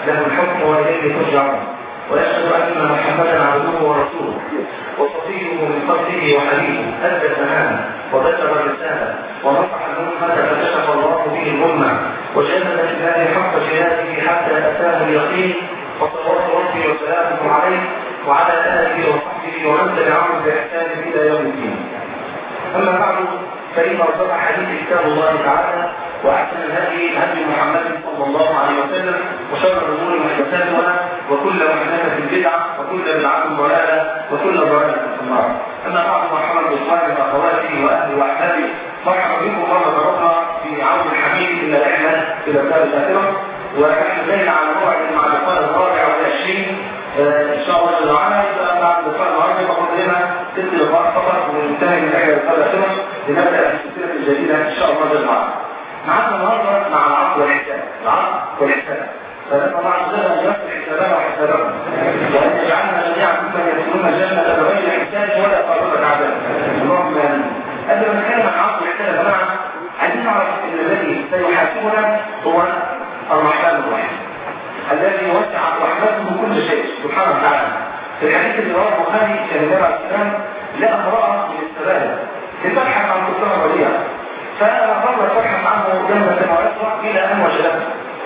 له الحكم واليه ترجعون ويشهد ان محمدا عبده ورسوله وصفيه من خلقه وحبيبه ادى الامانه وبلغ الرساله ونصح الامه فكشف الله به الامه وجاهد في الله حق جهاده حتى اتاه اليقين وصلوات ربي وسلامه عليه وعلى اله وصحبه ومن تبعهم باحسان الى يوم الدين اما بعد فإن أصدق حديث كتاب الله تعالى وأحسن الهدي هدي محمد صلى الله عليه وسلم وشر الأمور محدثاتها وكل محدثة بدعة وكل بدعة ضلالة وكل ضلالة في النار. أما بعد مرحبا بإخواني وأخواتي وأهلي وأحبابي مرحبا بكم مرة أخرى في عون الحبيب إلى الرحلة إلى الدار الآخرة ونحن زين على موعد مع اللقاء الرابع والعشرين ان شاء الله جل وعلا يبقى بعد اللقاء النهارده فقط لنا ست لقاءات فقط وننتهي من احدى اللقاء الاخيره لنبدا في السلسله الجديده ان شاء الله جل وعلا. معنا النهارده مع العقل والحساب، العقل والحساب. فلما بعد ذلك ان يصل حسابنا وحسابكم وان يجعلنا جميعا ممن يدخلون الجنه بغير حساب ولا طريقه عذاب. اللهم امين. قبل ما نتكلم عن العقل والحساب يا جماعه عايزين نعرف ان الذي سيحاسبنا هو الرحمن الرحيم. الذي وسعت رحمته كل شيء سبحانه وتعالى في الحديث اللي رواه البخاري كان النبي عليه السلام لقى امراه من السبايا بتبحث عن كفار وليها فظلت تبحث عنه جنة ويسرع الى ان وجدته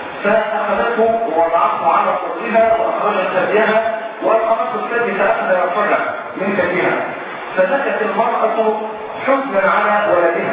فاخذته ووضعته على صدرها واخرجت ثديها والقمت الثدي فاخذ يرفع من ثديها فبكت المرأة حزنا على ولدها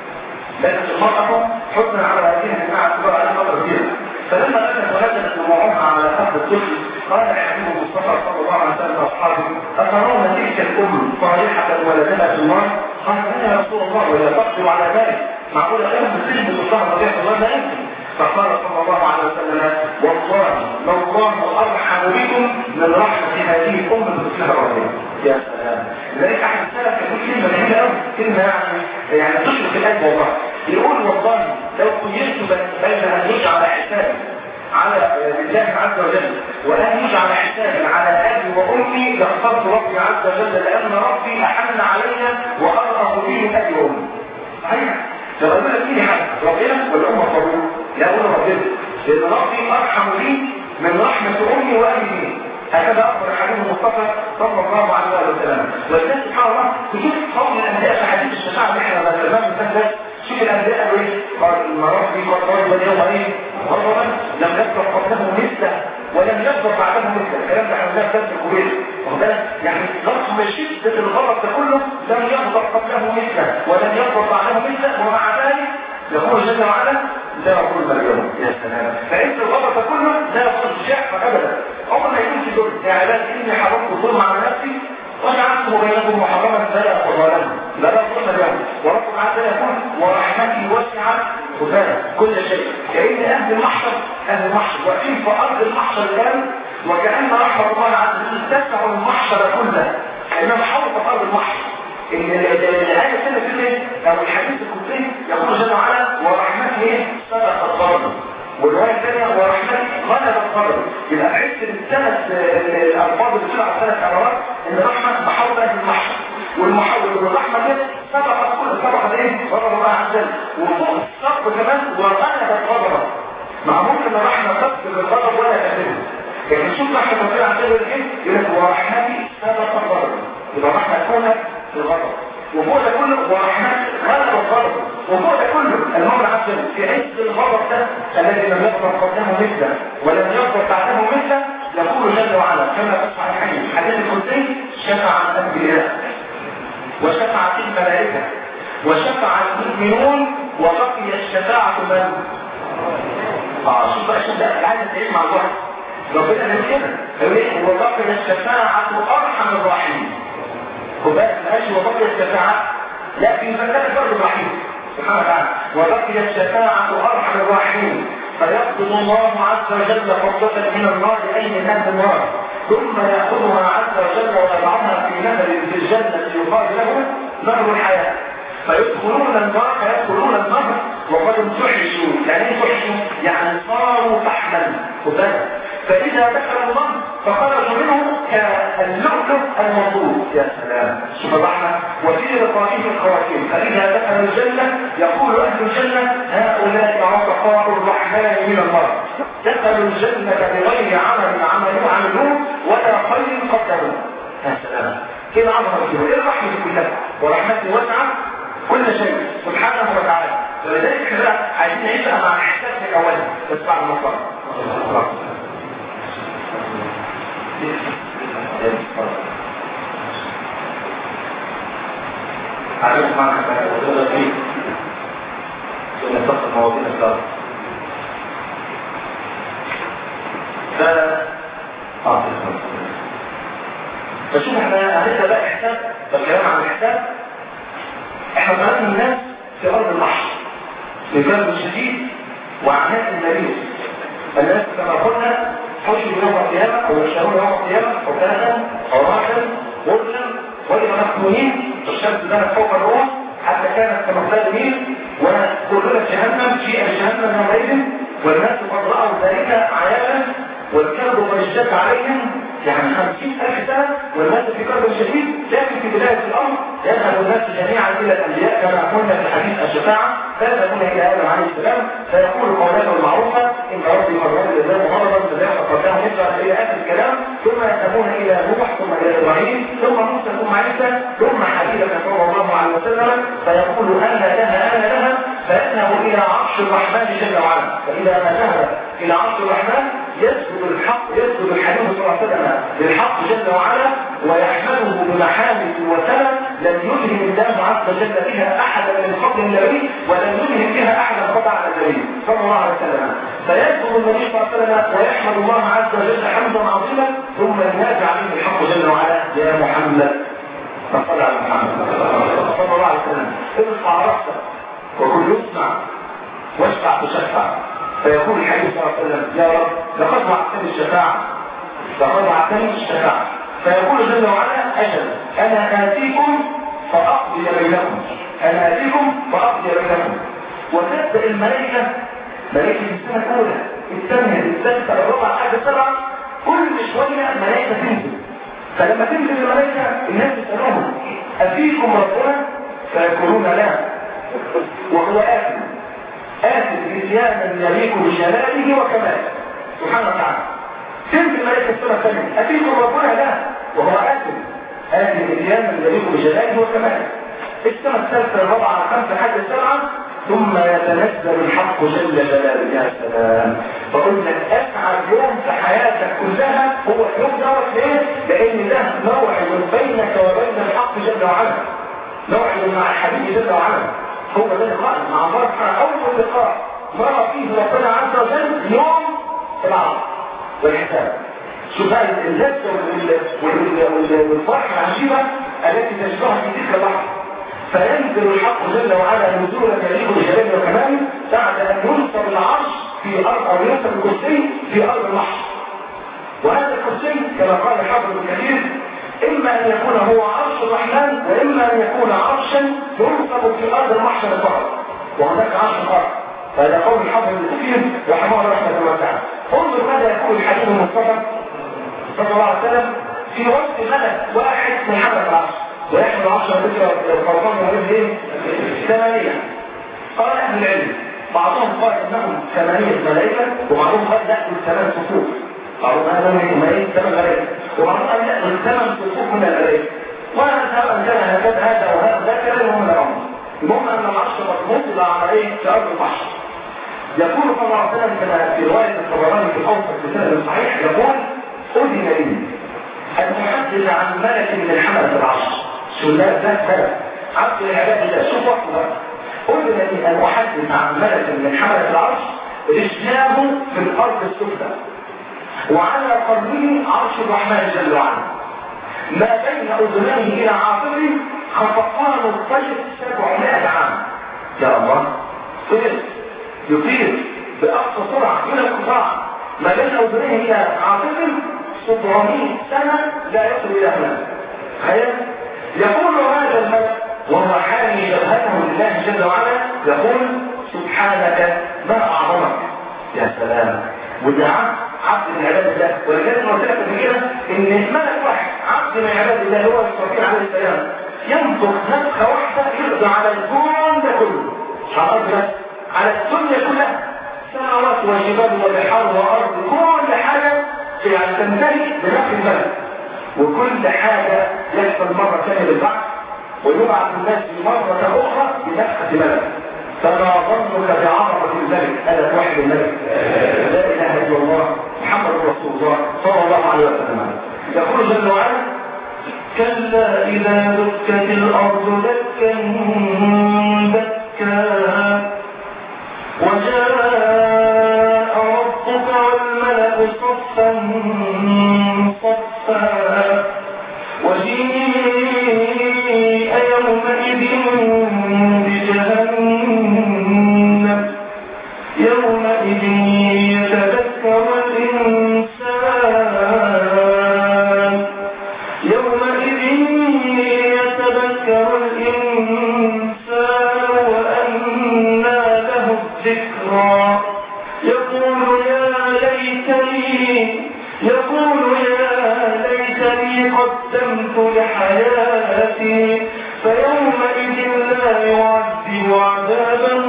بكت المرأة حزنا على ولدها مع اعتبار على فترة كبيرة فلما بدأت ولدت دموعها على قلب الطفل قال حبيب المصطفى صلى الله عليه وسلم واصحابه اترون تلك الام صالحه ولدها في النار؟ قال لا يا رسول الله ولا تقدر على ذلك معقول ام سلم بالصهر رضي الله لا يمكن فقال صلى الله عليه وسلم والله لله ارحم بكم من رحمه هذه الام بطفلها الرضيع يا سلام لذلك احد السلف يقول كلمه جميله قوي كلمه يعني يعني تشرق القلب والله يقول والله لو خيرت بين ان يجعل حسابي على الله عز وجل وان يجعل حسابي على ابي وامي لاخترت ربي عز وجل لان ربي احن علي وارغب بي من ابي وامي صحيح لو قلت لك مين حاجه ربنا ولا امك ربنا لا اقول ربنا لان ربي ارحم لي من رحمه امي وابي هكذا أخبر الحبيب المصطفى صلى الله عليه وسلم ولذلك سبحان الله تشوف قول الأنبياء في حديث الشفاعة اللي احنا بنتكلم مثلا شوف الأنبياء قالوا إيه؟ قال المرض في قد واليوم إيه؟ غضبا لم يكتب قبله مثله ولم يكتب بعده مثله الكلام ده احنا بنتكلم في الكويت واخد بالك؟ يعني رغم شدة الغضب ده كله لم يغضب قبله مثله ولم يغضب بعده مثله ومع ذلك يقول جل وعلا لا يقول مريم يا سلام فانت الغضب ده كله لا يقول شعر ابدا عمر ما يكون في دول يا عباد اني حرمت الظلم على نفسي وجعلته بينكم محرما فلا تظالموا لا لا ظلم اليوم وربكم عز وجل يقول ورحمتي وسعت خذها كل شيء كأن اهل المحشر اهل المحشر واقفين في ارض المحشر الان وكأن رحمة الله عز وجل تسع المحشر كله كأنها حوط في ارض المحشر ان الآية السنة في او الحديث القدسي يقول جل وعلا ورحمته سبق الضرب والرواية الثانية ورحمته غلب الضرب يبقى عدت الثلاث الألفاظ اللي بتطلع ثلاث عبارات ان رحمة محاولة المحشر والمحاولة والرحمة دي سبقت كل سبقت ايه؟ غضب الله عز وجل وفوق السقف كمان وغلب الغضب مع ممكن الرحمة تسبق الغضب ولا تهدده لكن شوف رحمة الله عز وجل ايه؟ يقول لك ورحمتي سبق الغضب يبقى رحمة تكون في الغضب وفوق ده كله ورحمة غلب الغضب وفوق ده كله المولى عز وجل في عز الغضب ده الذي لم يغضب قبله مثله ولم يغضب بعده مثله يقول جل وعلا كما في الصحيحين حديث القدسي شفع الانبياء وشفعت الملائكه وشفع المؤمنون وبقي الشفاعه من؟ اه شوف بقى شوف ده عايز تعيش مع الوقت ربنا قال كده يقول ايه وبقي الشفاعه ارحم الراحمين خد بالك ماشي وبقي الشفاعه لا في مكان برضه الرحيم سبحانه وتعالى وبقي الشفاعه ارحم الراحمين فيقبض الله عز وجل قبضة من النار أي من أهل النار ثم يأخذها عز وجل ويضعها في نهر في الجنة يقال له نهر الحياة فيدخلون النار فيدخلون النهر وقد انتحشوا يعني ايه انتحشوا؟ يعني صاروا فحما خد بالك فإذا دخل الله فخرج منه كاللؤلؤ المنظور يا سلام سبحان الله وفي رقائه الخواتيم فإذا دخل الجنة يقول أهل الجنة هؤلاء عصفاء الرحمن من الله دخلوا الجنة بغير عمل عملوا عملوه ولا خير قدروا يا سلام كده عظمة فيه ايه الرحمة كلها ورحمته واسعة كل شيء سبحانه وتعالى ولذلك احنا بقى عايزين نعيش بقى مع الاحساس من اولها بس بعد ما نصلي عارف معنا وتقدر فيه ثم نتصل مواضيع الصلاة ف اه فشوف احنا هنبدا بقى حساب الكلام عن الحساب احنا ضربنا الناس في ارض المحشر لكلب الشديد وعناء النبي الناس كما قلنا حشروا يوم القيامه او يشترون يوم القيامه حكاما عراقا غرلا غير مفتونين الشمس بانت فوق الروح حتى كانت كمثال مين وكلنا جهنم جيء جهنم يومئذ والناس قد راوا ذلك عيانا والكلب قد اشتد عليهم يعني خمسين ألف سنة والناس في كرب شديد لكن في بداية الأمر يذهب الناس جميعا إلى الأنبياء كما قلنا في حديث الشفاعة فيذهبون إلى آدم عليه السلام فيقول قولاته المعروفة إن ربي مرة لله مرضا فليحفظ له مثل إلى آخر الكلام ثم يذهبون إلى نوح ثم إلى إبراهيم ثم موسى ثم عيسى ثم حبيبك صلى الله عليه وسلم فيقول أنا لها أنا لها فيذهب إلى عرش الرحمن جل وعلا فإذا ما ذهب إلى عرش الرحمن يسجد الحق يسجد الحبيب صلى الله عليه وسلم للحق جل وعلا ويحمده بمحامد وسلم لم يلهم الله عز وجل بها أحدا من قبل النبي ولم يلهم بها أحدا قبل النبي صلى الله عليه وسلم فيسجد النبي صلى الله عليه وسلم ويحمد الله عز وجل حمدا عظيما ثم ينادي عليه الحق جل وعلا يا محمد فصلى على محمد صلى الله عليه وسلم ارفع راسك وكل يسمع واشفع تشفع فيقول الحبيب صلى الله عليه وسلم يا رب لقد وعدتني الشفاعة لقد وعدتني الشفاعة فيقول جل وعلا أجل أنا آتيكم فأقضي بينكم أنا آتيكم فأقضي بينكم وتبدأ الملائكة ملائكة السنة الأولى الثانية الثالثة الرابعة حاجة السبعة كل شوية ملائكة تنزل فلما تنزل الملائكة الناس يسألوهم أفيكم ربنا فيقولون لا وهو آتي آتي بنسيانا يليق بجلاله وكماله سبحانه وتعالى تنزل ملائكة السنة الثانية أفيكم ربنا لا وهو آتي آتي بنسيانا يليق بجلاله وكماله السنة الثالثة الرابعة الخامسة حاجة السبعة ثم يتنزل الحق جل جلاله يا سلام فقلت لك اسعد يوم في حياتك كلها هو اليوم دوت ليه؟ لان ده موعد بينك وبين الحق جل وعلا موعد مع الحبيب جل وعلا هو ده اللقاء مع الله سبحانه اول لقاء مر فيه ربنا عز وجل يوم العرض والحساب شوف بقى اللذه والفرحه العجيبه التي تشبهها في تلك اللحظه فينزل الحق جل وعلا نزولا يليق بجلاله وكماله بعد ان ينصب العرش في ارض او ينصب الكرسي في ارض المحشر وهذا الكرسي كما قال الحافظ الكثير اما ان يكون هو عرش الرحمن واما ان يكون عرشا ينصب في ارض المحشر فقط وهناك عرش اخر فهذا قول الحافظ الكثير رحمه الله رحمه الله تعالى انظر ماذا يقول الحديث المصطفى صلى الله عليه وسلم في وصف ملك واحد من حمل العرش ويحمل عشر ذكرى الفرقان من ايه؟ ثمانية قال اهل العلم بعضهم قال انهم ثمانية ملائكة وبعضهم قال لا ثمان صفوف بعضهم قال انهم ايه؟ ثمان ملائكة وبعضهم قال لا ثمان صفوف من الملائكة وانا سواء كان هكذا هذا وهذا ذاك لا يهم الامر المهم ان العرش مضبوط الى عمليه في ارض المحشر يقول صلى الله عليه وسلم كما في روايه الطبراني في اوسط بسند صحيح يقول اذن لي ان احدث عن ملك من حمله العرش سنات ذات سنة عبد العباد الله شوف وقت بقى أذن لي أن أحدث عن ملك من حملة العرش رجلاه في الأرض السفلى وعلى قلبه عرش الرحمن جل وعلا ما بين أذنيه إلى عاطفه خفقان الطير سبعمائة عام يا الله طير يطير بأقصى سرعة من القطاع ما بين أذنيه إلى عاطفه 700 سنة لا يصل إلى هناك تخيل يقول هذا الملك وهو حامي جبهته لله جل وعلا يقول سبحانك ما اعظمك يا سلام وده عبد من عباد الله ولذلك انا قلت لك قبل كده ان ملك واحد عبد من عباد الله هو اسرائيل عليه السلام ينفخ نفخه واحده يقضي على الكون ده كله مش على الارض بس على الدنيا كلها سماوات وجبال وبحار وارض كل حاجه يعني تنتهي بنفخ الملك وكل حاجه يحصل مره ثانيه بالبعث ويبعث الناس مرة أخرى بنفخة ملك فما ظنك بعظمة الملك ألا توحد الملك لا إله إلا الله محمد رسول الله صلى الله عليه وسلم يقول جل وعلا كلا إذا دكت الأرض دكا دكا وجاء ربك والملك صفا صفا وجيء يومئذ بجهنم يومئذ يتذكر الإنسان يومئذ يتذكر الإنسان وأنى له الذكرى يقول يا ليتني يقول يا ليتني قدمت لحياتي فيومئذ لا يعذب عذابه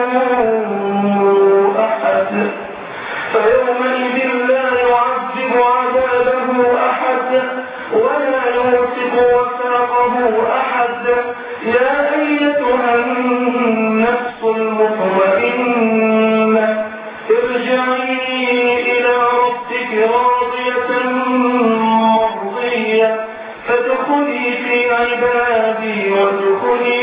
أحد فيومئذ لا يعذب عذابه أحد ولا يوثق وثاقه أحد يا أيتها النفس المطمئنة ارجعي إلى ربك راضية مرضية فادخلي في عبادي وادخلي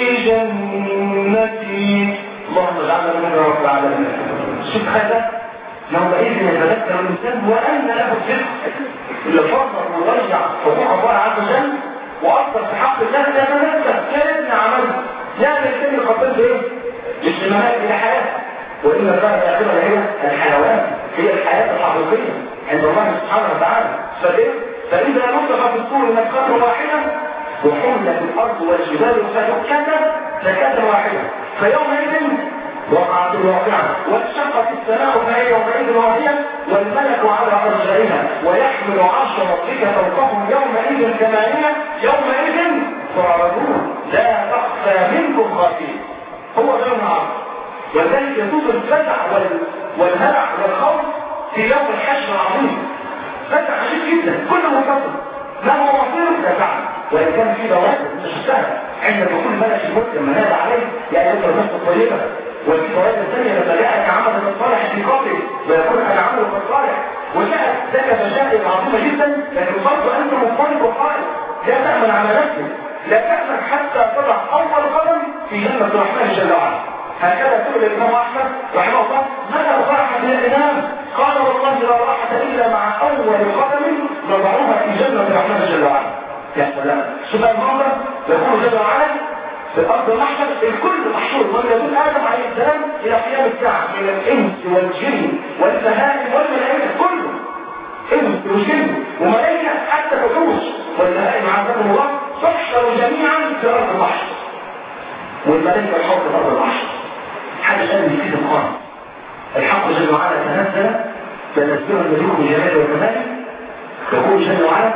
جنتي اللهم اجعلنا من رب العالمين شوف هذا يومئذ يتذكر الانسان وان له الذكر اللي فرض وضيع حقوق الله عز وجل واثر في حق الله لا يتذكر كان عمله لا يتم قدمت ايه؟ مش لمناك الى حياه وان الله الاخره هي الحيوان هي الحياه الحقيقيه عند الله سبحانه وتعالى فكيف؟ فاذا نطق في الصور نفخه واحده وحملت الارض والجبال فدكتا دكتا واحده فيومئذ وقعت الواقعة وانشقت السماء فهي يومئذ واضية والملك على أرجائها ويحمل عرش ربك فوقهم يومئذ ثمانية يومئذ تعرضون لا تخفى منكم خافية هو ده يوم العرض ولذلك يسوس الفزع وال... والهلع والخوف في يوم الحشر العظيم فزع عجيب جدا كله منتصر ما هو مصير لا تعلم وإن كان في بواسط مش سهل عند دخول ملك الموت لما نادى عليه يا أيها النفس الطيبة وفي فوائد الثانية لما جاءك عمل الصالح في قبره ويقول أنا عمل الصالح وجاءت ذاك مشاهد عظيمة جدا لكن برضه أنت مضطرب وقائد لا تأمن على نفسك لا تأمن حتى تضع أول قدم في جنة الرحمن جل وعلا هكذا سئل الإمام أحمد رحمه الله متى الراحة من الإمام؟ قال والله لا راحة إلا مع أول قدم نضعها في جنة الرحمن جل وعلا يا سلام شوف المنظر يقول جل وعلا في الأرض المحشر الكل محشور من يقول آدم عليه السلام إلى قيام الساعة من الإنس والجن والبهائم والملائكة كله إنس وجن وملائكة حتى وحوش والبهائم عزكم الله تحشر جميعا في أرض المحشر والملائكة الحوض في أرض المحشر حاجة قال في القرآن الحق جل وعلا تنزل تنزل الملوك بجلال والملائكة يقول جل وعلا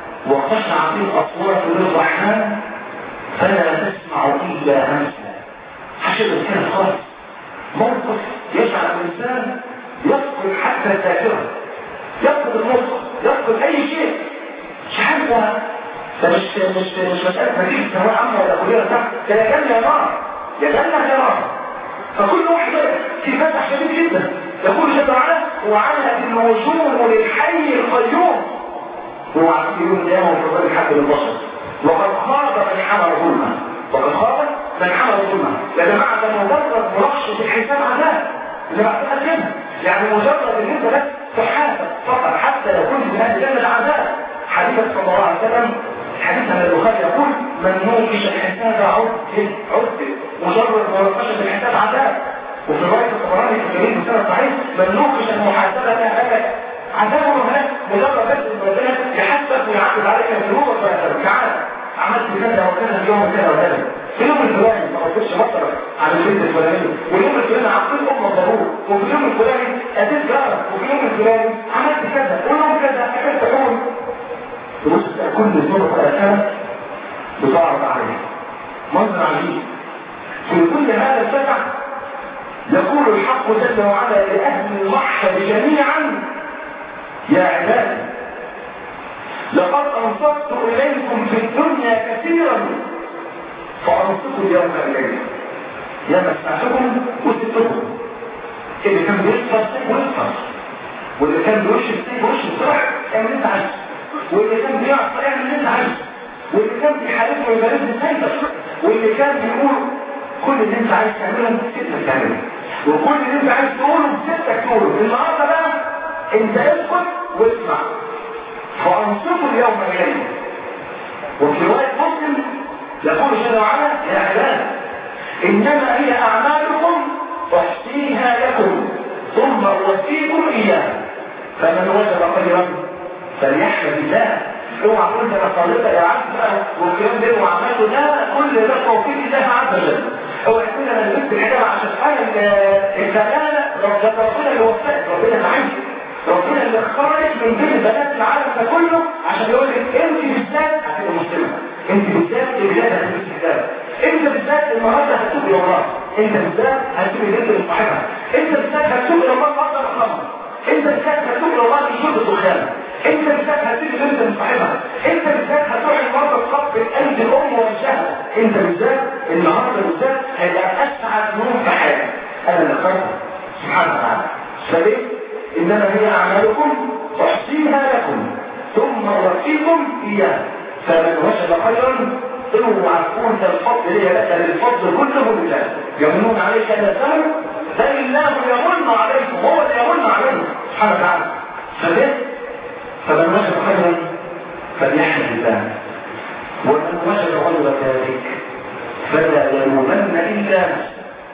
وخشع في الأصوات للرحمن فلا تسمع إلا همسا حشد كده خالص موقف يجعل الإنسان يفقد حتى الذاكرة يفقد النطق يفقد أي شيء مش حاجة ده مش مش مش مسألة نتيجة ثانوية عامة ولا كلية تحت ده يا جنة يا نار يا جنة يا نار فكل واحد في فتح شديد جدا يقول جل وعلا وعنت النجوم للحي القيوم هو عارف يوم القيامة وفضل الحق للبشر وقد خاب من حمل ظلما وقد خاب من حمل ظلما يا جماعة ده مجرد مرشد الحساب عذاب اللي بعدها كده يعني مجرد ان انت بس تحاسب فقط حتى يكون من هذه الجنة العذاب حديث صلى الله عليه وسلم حديث عن البخاري يقول من نوقش الحساب عذب عذب مجرد مناقشة الحساب عذاب وفي رواية الطبراني في الجميل بسنة صحيح من نوقش المحاسبة هلك عذابه هناك مجرد بس ربنا يحسبك ويعاقب عليك في الروح ويحسبك تعالى عملت كذا وكذا اليوم كذا وكذا في اليوم الفلاني ما قلتش مصرك على البنت الفلاني واليوم الفلاني عقلت ام ضرور وفي اليوم الفلاني اديت جارك وفي اليوم الفلاني عملت حد كذا قولوا كذا كيف تقول تبص كل صورة ثلاثة بتعرض عليه منظر عجيب في كل هذا السبع يقول الحق جل وعلا لأهل المحشر جميعا يا عبادي لقد أنصت إليكم في الدنيا كثيرا فأنصتوا اليوم إليكم يا ما سمعتكم وسبتكم اللي كان بيصفر سيب ويصفر واللي كان بيوش السيب وش الصح اعمل انت عايز واللي كان بيعصر اعمل اللي انت عايز واللي كان بيحاربه ويبارزه سيبك واللي كان بيقول كل اللي انت عايز تعمله سيبك تعمله وكل اللي انت عايز تقوله سيبك تقوله النهارده بقى انت اسكت واسمع فانصتوا اليوم اليه وفي روايه مسلم يقول جل وعلا يا عباد انما هي اعمالكم احصيها لكم ثم اوفيكم اياها فمن وجد خيرا فليحمد الله اوعى تقول ده انا صادقه يا عبد بقى والكلام ده وعملته لا كل ده توفيق الله عز وجل اوعى تقول انا لبست الحجاب عشان حاجه الزلالة ربنا اللي وفقك ربنا اللي عايزك ربنا اللي اختارك من بين بنات العالم ده كله عشان يقول لك انت بالذات هتبقى مسلمه انت بالذات البلاد هتبقى استخدام انت بالذات النهارده هتتوب الى الله انت بالذات هتتوب الى لصاحبها انت بالذات هتتوب الى الله بعد الخمر انت بالذات هتتوب الى الله من شرب الدخان انت بالذات هتسيب بنت لصاحبها انت بالذات هتروح المرضى تقبل قلب الام والشهوه انت بالذات النهارده بالذات هيبقى اسعد يوم في حياتك انا اللي اخترته سبحانه وتعالى فليه انما هي اعمالكم احصيها لكم ثم اوفيكم اياها فمن وجد خيرا اوعى تكون ده الفضل ليه لك الفضل كله لله يمنون عليك ان الزمن بل الله يمن عليكم هو اللي يمن عليكم سبحانه وتعالى فليه فمن وجد خيرا فليحمد الله ومن وجد غير ذلك فلا يلومن الا نفسه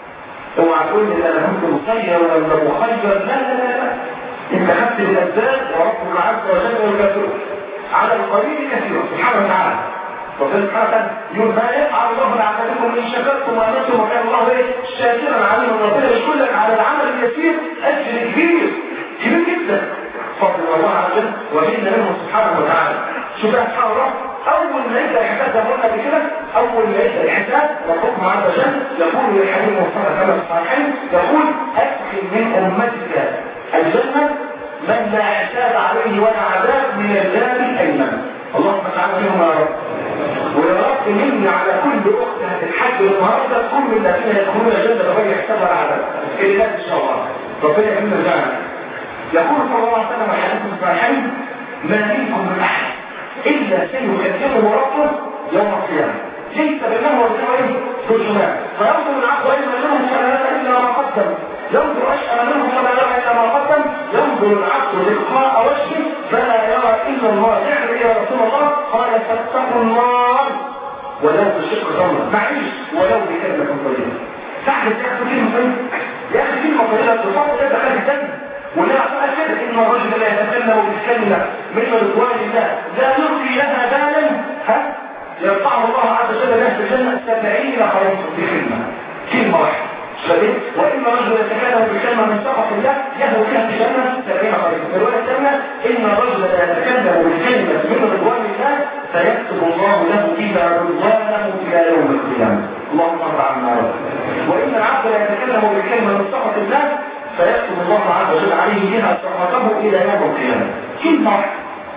اوعى تقول لي انا كنت مسير ولا مخير لا لا لا لا انت خدت بالاسباب وربك عز وجل يكافئك على القليل كثيرا سبحانه وتعالى ربنا سبحانه وتعالى يقول ما يفعل الله بعملكم ان شكرتم وامنتم وكان الله ايه شاكرا عليم ربنا يشكر لك على العمل اليسير اجر كبير كبير جدا فضل الله عز وجل وجدنا منه سبحانه وتعالى شوف بقى سبحان الله اول ما يبدا الحساب زي ما قلنا قبل كده اول ما يبدا الحساب ربكم عز وجل يقول للحبيب مصطفى كما الصالحين يقول ادخل من امتك الجنه من لا حساب عليه ولا عذاب من الباب الايمن اللهم اجعلنا منهم يا رب ويا رب مني على كل اخت هتتحج النهارده تكون من الذين يدخلون الجنه بغير حساب ولا عذاب كلمات ان شاء الله ربنا يكرمنا جميعا يقول صلى الله عليه وسلم الحديث الصحيحين ما منكم من احد الا سيكلمه ربه يوم القيامه ليس بينه وبينه ايه ترجمان فينظر العبد اين منهم فلا يرى الا ما قدم ينظر اشأل منهم فلا يرى الا ما قدم ينظر العبد لقاء وجهه فلا يرى الا الله يعمل يا رسول الله قال فاتقوا النار ولو بشق تمره معيش ولو بكلمه طيبه تعرف يا اخي كلمه طيبه يا اخي كلمه طيبه تصور كده دخل الجنه ولا أؤكد إن الرجل لا يتكلم بالكلمة من رضوان الله لا يلقي لها بالا ها يرفعه الله عز وجل له في الجنة سبعين خريطا بكلمة كلمة واحدة سبيل وإن رجل يتكلم بكلمة من سخط الله يهوى فيها في الجنة سبعين خريطا في الرواية الثانية إن الرجل لا يتكلم بالكلمة من رضوان الله فيكتب الله له بها رضوانه إلى يوم القيامة اللهم ارضى عنا يا رب وإن العبد لا يتكلم بالكلمة من سخط الله فيكتب الله عز وجل عليه بها صحته الى يوم القيامه كلمه واحده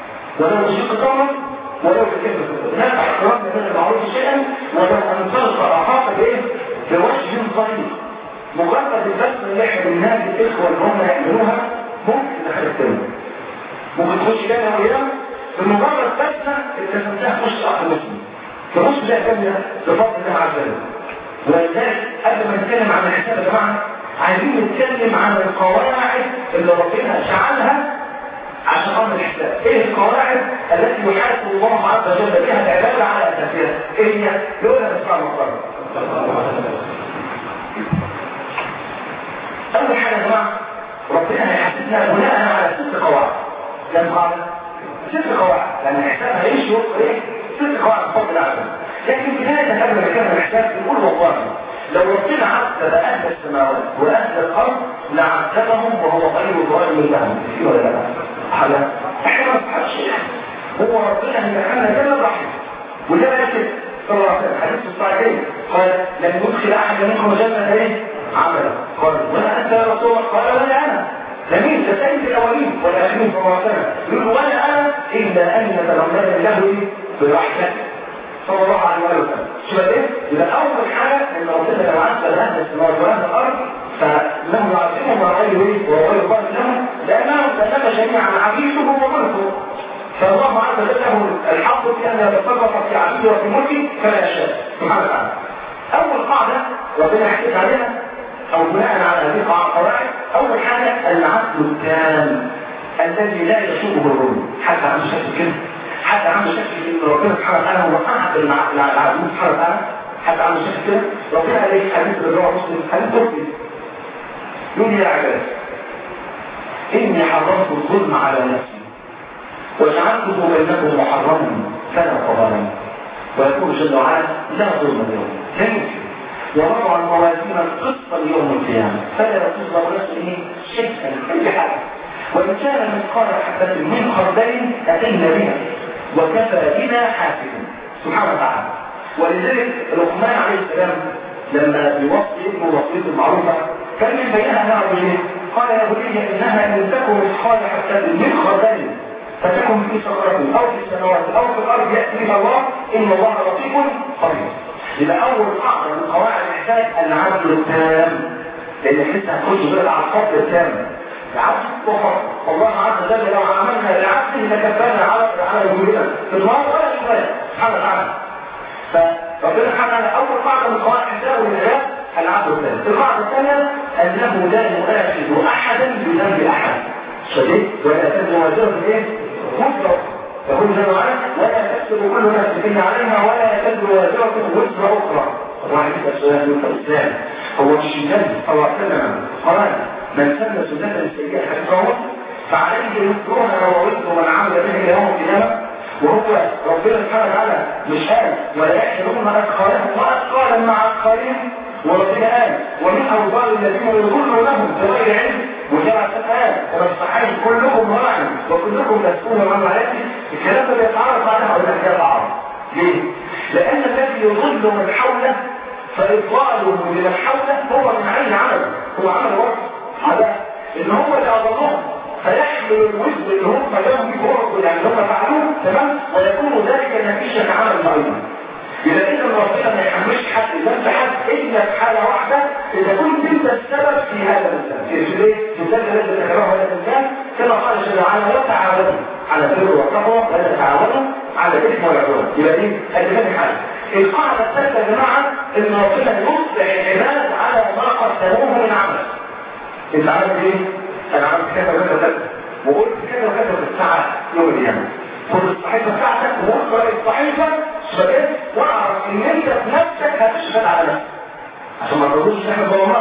ولو بشق تمر ولو بكلمه لا احترام من المعروف شيئا ولو ان تلقى اخاك بايه بوجه ضريب مجرد البسم اللي احنا بننادي الاخوه اللي هم يعملوها ممكن دخل السنه ممكن تخش جنه وايام بمجرد بسمه اتسمتها تخش اخر مسلم تخش بقى جنه بفضل الله عز وجل ولذلك قبل ما نتكلم عن الحساب يا جماعه عايزين نتكلم عن القواعد اللي ربنا جعلها عشان امر الحساب ايه القواعد التي يحاسب الله عز وجل بها العباده على اساسها ايه هي يقولها نسمع المقرر اول حاجه يا جماعه ربنا هيحاسبنا بناء على ست قواعد كم قاعده ست قواعد لان الحساب هيمشي وفق ايه ست قواعد بفضل الله عز وجل لكن بدايه قبل ما نكمل الحساب نقول والله لو ربنا عذب اهل السماوات واهل الارض لعذبهم وهو غير ظالم لهم في ولا لا على احنا ما نصحش هو ربنا اللي دخلنا الجنه برحمته وده بقى كده صلى الله عليه وسلم حديث الصحيحين قال لن يدخل احد منكم الجنه ايه عملا قال ولا انت يا رسول الله قال ولا انا لمين ده سيد الاولين والاخرين صلى الله عليه وسلم يقول ولا انا الا ان يتغمدني الله ايه برحمته صلى الله عليه وسلم شو ايه يبقى اول حاجه ان ربنا لو عزل اهل السماوات واهل الارض فلهم يعظمهم وغير ايه وغير ضار لهم لانهم تسمى جميعا عبيده وملكه فالله عز وجل له الحق في ان يتصرف في عبيده وفي ملكه كما يشاء سبحانه وتعالى اول قاعده ربنا حكيت عليها او بناء على هذه القواعد اول حاجه العدل التام الذي لا يشوبه الظلم حتى عنده شك كده حتى عنده شك في ان ربنا سبحانه وتعالى هو احد العدل سبحانه وتعالى حتى عنده شك كده ربنا عليه حديث بالروح مسلم حديث قدسي يقول يا عباد اني حرمت الظلم على نفسي وجعلته بينكم محرما فلا تظلموا ويقول جل وعلا لا ظلم اليوم لا يمكن ووضع الموازين القسط ليوم القيامه فلا تظلم نفسه شيئا اي حاجه وان كان مثقال حبه من خردل اتينا بها وكفى بنا حاسبا سبحانه وتعالى ولذلك لقمان عليه السلام لما بيوصي ابنه وصيته المعروفه كان من بينها نعم ايه؟ قال يا بني انها ان تكن مثقال حبه من خردل فتكن في صخرة أو في السماوات أو في الأرض يأتي بها الله إن الله لطيف خبير. يبقى أول قاعدة من قواعد الإحسان العدل التام. لأن لسه هنخش بقى على الفضل التام. العدل وفضل. الله عز وجل لو عملنا العدل لكفانا على على وجودنا في النار ولا شوية سبحانه وتعالى. فربنا سبحانه وتعالى أول قاعدة من قواعد الإحسان والإجابة العدل التام. القاعدة الثانية أنه لا يؤاخذ أحدا بذنب أحد. شديد ولا تنزل وزيرة ايه؟ مطلق يقول جل وعلا ولا تكتب كل نفس فيما عليها ولا تنزل وزيرة وزر أخرى طبعا كده السؤال من الإسلام هو مش النبي صلى الله عليه وسلم قال من سن سنة سيئة حفظه فعليه يذكرها ووزر من عمل به يوم القيامة وهو ربنا سبحانه وتعالى مش قال ولا يحملون أثقالهم وأثقالا مع أثقالهم وربنا قال ومن أوضال الذين يضل لهم بغير علم وجمع الآن والصحيح كلكم راع وكلكم مسؤول عن رعايته الكلام ده بيتعرض عليها ولا يتعرض ليه؟ لأن الذي يضل من حوله فإضلاله لمن حوله هو من عين عمل هو عمل وقت على إن هو اللي أضلهم فيحمل الوزن اللي هم لهم فيه هو يعني هم فعلوه تمام ويكون ذلك نتيجة عمل أيضا يبقى إذا ربنا ما يحملش حد ذنب حد إلا في حالة واحدة إذا كنت أنت السبب في هذا الإنسان في ليه؟ في ذلك الذي ذكره هذا الإنسان كما قال جل وعلا وتعاونوا على البر والتقوى ولا تعاونوا على الإثم والعدوان يبقى دي أجمل حاجة القاعدة الثالثة يا جماعة إن ربنا يصلح العباد على ما قدموه من عمل أنت عملت إيه؟ أنا عملت كذا وكذا وكذا وقلت كذا وكذا في الساعة يوم القيامة خد الصحيفة بتاعتك واقرأ الصحيفة شباب واعرف ان انت بنفسك هتشهد على نفسك عشان ما تقولوش احنا ظلمات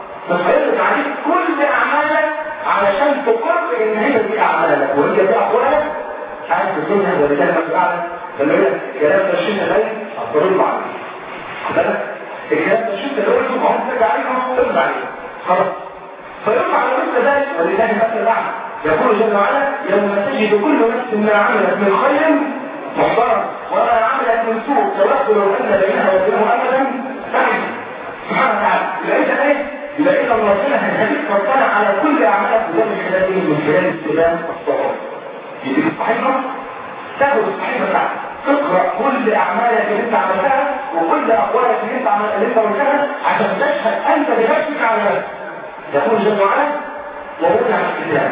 فسيطلق عليك كل اعمالك علشان تقر ان هي دي اعمالك وهي دي اقوالك عايز تكونها ولله المسؤول اعلى لما يقول لك كلام ده الشيء ده هتضرب عليك خد بالك الكلام ده الشيء اللي قلته ما هم ترجع عليهم ترد عليه خلاص فيرفع على مثل ذلك ولله المثل الاعلى يقول جل وعلا يوم تجد كل نفس ما عملت من خير محترم وما عملت من سوء تود لو ان بينها وبينه امدا بعد سبحانه وتعالى يبقى اذا ايه؟ يبقى اذا ربنا هيخليك تطلع على كل اعمالك وده من خلال ايه؟ من خلال استلام الصحابه يجيب الصحيفه تاخد الصحيفه بتاعتك تقرا كل اعمالك اللي انت عملتها وكل اقوالك اللي انت عملتها اللي انت قلتها عشان تشهد انت بنفسك على نفسك يقول جل وعلا ووضع الكتاب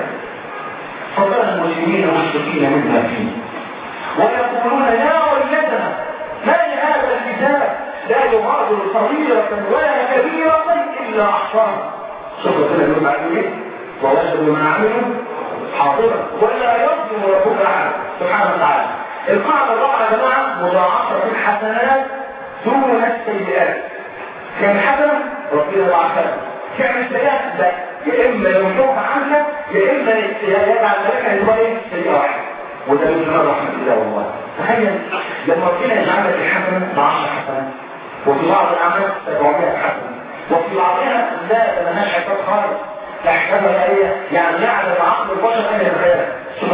فضل المسلمين مشركين مما فيه ويقولون يا ويلتنا ما لهذا الكتاب لا يغادر صغيرة ولا كبيرة إلا أحصاها شوفوا كده يقول بعد ايه ووجدوا ما عملوا حاضرا ولا يظلم ربك أحد سبحانه وتعالى القاعدة الرابعة يا جماعة مضاعفة الحسنات دون السيئات كان حسنة ربنا يضاعفها كان السيئات لا يا إما يمحوها عنك يا إما يجعل لك أن ايه سيئة واحدة وده من جمال رحمة الله والله تخيل لما ربنا يجعل لك الحسنة ب 10 حسنات وفي بعض الأعمال 700 حسنة وفي بعضها لا ملهاش حساب خالص تحسبها هي يعني يعلم عقل البشر أن يتخيل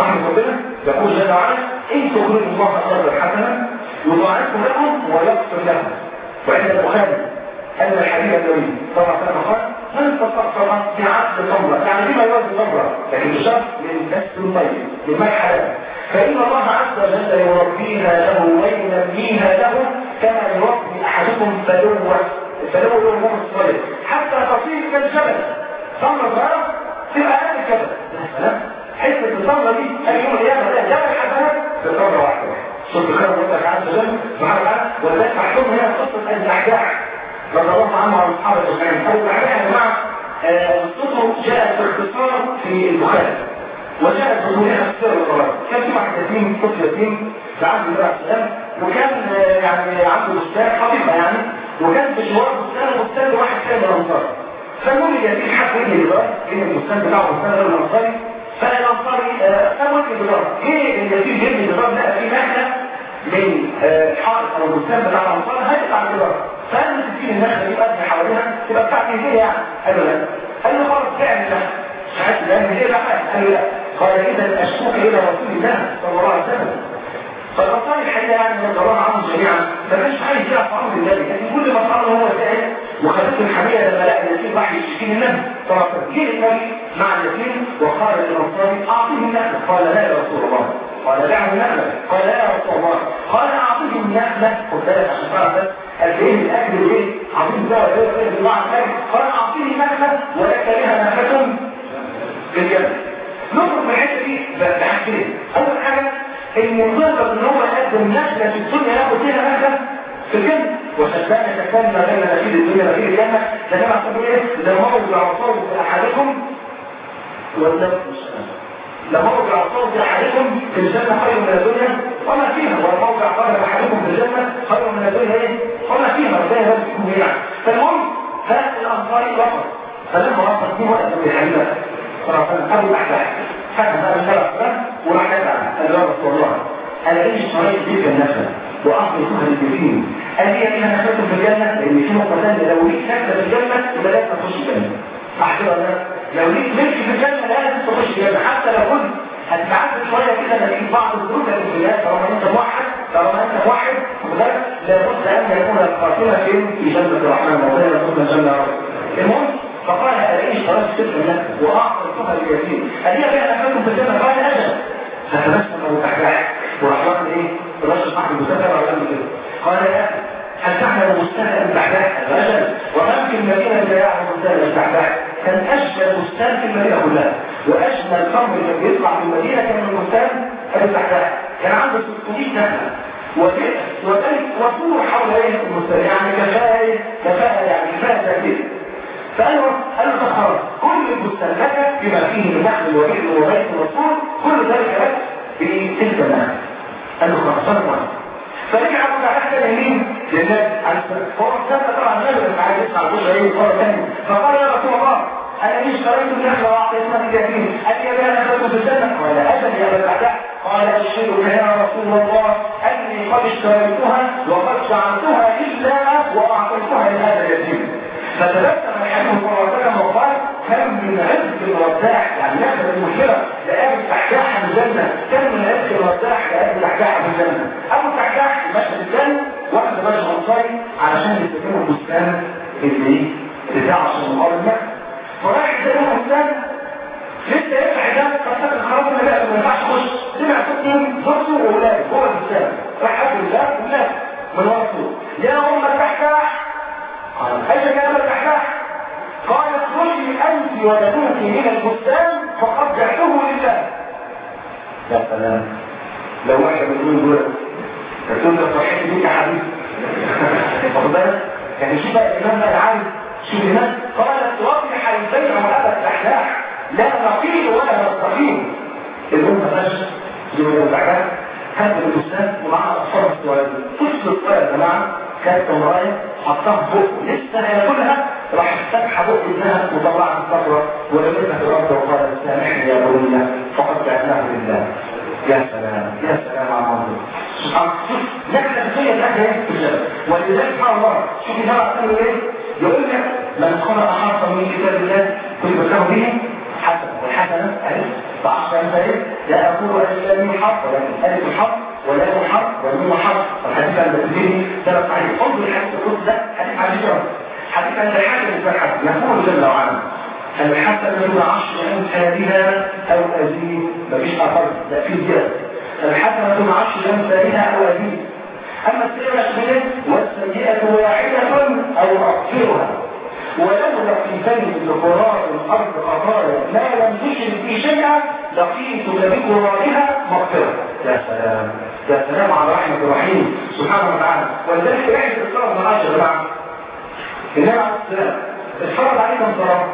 يقول جل وعلا ان تقرضوا الله قرضا حسنا يضاعفه لكم ويغفر لكم وعند البخاري ان الحبيب النبي صلى الله عليه وسلم قال من تستغفر بعدل تمره يعني بما يوازي تمره لكن بشرط من نفس الميت من ماء حلال فان الله عز وجل يربيها له وينميها له كما يربي احدكم فلوه الفلوه هو المهم الصغير حتى تصير كالجبل تمره صغيره تبقى قد الجبل السلام حته التمره دي اي يوم القيامه ده جبل حسنات بتمره واحده صوت الخير الله عز وجل سبحانه وتعالى ولذلك محكوم هنا قصه الدحداح رضي الله عنه وعن اصحابه اجمعين او الدحداح يا جماعه قصته جاءت باختصار في البخاري وجاءت بطولها في سر القرآن كان في واحد يتيم طفل يتيم لعبد الله عليه السلام وكان يعني عنده بستان حقيقة يعني وكان في جوار بستان وبستان واحد كان من الأنصار فالمهم اليتيم حب يجي لجار بين البستان بتاعه وبستان غير الأنصاري فالأنصاري سوى يجي لجار جه اليتيم يجي لجار لقى في نخلة من حائط أو البستان بتاع الأنصار هيئت على الجدار فقال له تسيب النخلة دي بقى حواليها تبقى بتاعتي هدية يعني قال له لا قال له خلاص فعلا النخلة ساعات لأن هي لا حاجة قال له لا قال إذا أشكوك إلى رسول الله صلى الله عليه وسلم فالأنصار الحقيقة يعني رضي الله عنهم جميعا ما كانش عايز يعرف أمر النبي لكن كل ما صار هو سائل وخدته الحمية لما لقى اليتيم راح يشتكي من النبي صلى الله عليه وسلم جه النبي مع اليتيم وقال للأنصاري أعطيه النخلة قال لا يا رسول الله قال دعه النخلة قال لا يا رسول الله قال أعطيه النخلة خد بالك عشان تعرف بس قد ايه الاكل وايه عظيم ده ولا ايه بالله عليك قال اعطيه نخله ولك لها نخله في الجنه نخرج من الحته دي بحاجتين اول حاجه المنظر ان هو يقدم نخله في الدنيا ياخد فيها نخله في الجنه وصدقني تكون ما بين نخيل الدنيا ونخيل الجنه ده كما تقول ايه ده موضع عصار في احدكم والنفس لموضع عصار في احدكم في الجنه خير من الدنيا وما فيها والموضع قدم احدكم في الجنه خير من الدنيا ايه وما فيها ربنا يبارك فيكم جميعا فالمهم فالانصاري رفض فلما رفض دي وقت من الحبيبه صلى الله عليه وسلم ابو الاحداث حتى بقى الشرف ده وراح يدعى قال يا رسول الله انا ايش شريت تلك النخله واعطي سهل الجبين قال لي انا نخلت في الجنه لان في نقطه ثانيه لو ليك نخله في الجنه يبقى لازم تخش الجنه صح كده ولا لو ليك ملك في الجنه لازم تخش الجنه حتى لو كنت هتتعدى شويه كده نتيجه بعض الظروف لكن في النهايه طالما انت موحد طالما انت موحد وذلك لابد ان يكون القاتله فين في جنه الرحمن ربنا يرزقنا الجنه يا رب المهم فقال أليش خلاص سر لك وأعطى الفقه اليتيم قال لي بقى أفلكم في الجنة قال أجل فتبسم أبو تحتاح ورحمة إيه الرجل صاحب المسافر ولا قبل كده قال يا هل تعلم بستان أبو تحتاح أجل ومن في المدينة لا يعلم بستان أبو تحتاح كان أشبه بستان في المدينة كلها وأجمل تمر كان بيطلع في المدينة كان من بستان أبو تحتاح كان عنده 600 نخلة وذلك وطور حول ايه المستوى يعني كفاية كفاية يعني كفاية كبير فقال له قال له خلاص كل البستان لك بما فيه من نحل وبئر وبيت وصور كل ذلك لك في تلك النخل قال له خلاص صدق فرجع ابو تحت اليمين للناس على فهو استنى طبعا النبي لما عايز يسمع الجزء ايه مره ثانيه فقال يا رسول الله انا ليش اشتريت النخله واعطيتها اليتيم قال يا بها نخلته في الجنه قال اجل يا ابا الأعداء قال اشهدك يا رسول الله اني قد اشتريتها وقد جعلتها الا واعطيتها لهذا اليتيم فتبسم الحكم صلى الله عليه وسلم وقال كم من عزق الوداع يعني نحن المشكلة لأبي التحجاح في الجنة كم من عزق الوداع لأبي التحجاح في الجنة أبو التحجاح مشهد الثاني واحد ماشي أنصاري علشان يستخدموا البستان اللي بتاع عشان الأرض المكة فراح يستخدموا البستان لسه يفتح ده فاستخدم خلاص ما لا ما ينفعش يخش سمع صوت مين زوجته وولاده جوه البستان راح قبل الله وولاده من ورا الصوت يا أم التحجاح قال أين كلام التحجاح قال اخرجي أنت وبنوك من البستان فقد بعته لله يا سلام لو واحد بيقول دول تقول لك فرحتي بيك يا حبيبي واخد بالك يعني شوف بقى الامام بقى عارف شوف الناس قالت ربح البيع وابى الاحلاح لا نقيل ولا نستقيم الامه فشل يقول لك بعدها هذا البستان ومعها اطفال الصغيرين طفل صغير يا جماعه كانت مرايه حطها في بقه لسه هياكلها راح فتح بق ابنها وطلعها الصفرة ولمسها في الارض وقالت سامحني يا بني فقد جعلناه لله يا سلام يا سلام على المنظر سبحان الله نحن نتخيل هذا في الجبل ولذلك سبحان الله شوف النبي عليه ايه يقول لك من قرأ حرفا من كتاب الله كتب له به حسنة والحسنة الجنة ألف بعشر أمثال لا أقول ألف لام حرف ولكن ألف حرف ولام حرف والميم حرف والحديث عن المسلمين ثلاث صحيح انظر الحديث القدس ده حديث عجيب حديث عن الحاكم الحسن يقول جل وعلا الحسنة بعشر أمثالها أو أزيد مفيش أقل لا في زيادة الحسنة بعشر أمثالها أو أزيد أما السيئة شبه والسيئة واحدة أو أغفرها ولو لقيتني بقرار الأرض خطايا ما لم تشرك في شيئا لقيتك بقرارها مغفرة يا سلام يا سلام على رحمة الرحيم سبحانه وتعالى ولذلك رحمة الصلاة من عشر بعد النبي عليه السلام اتفرج عليه كم صلاة؟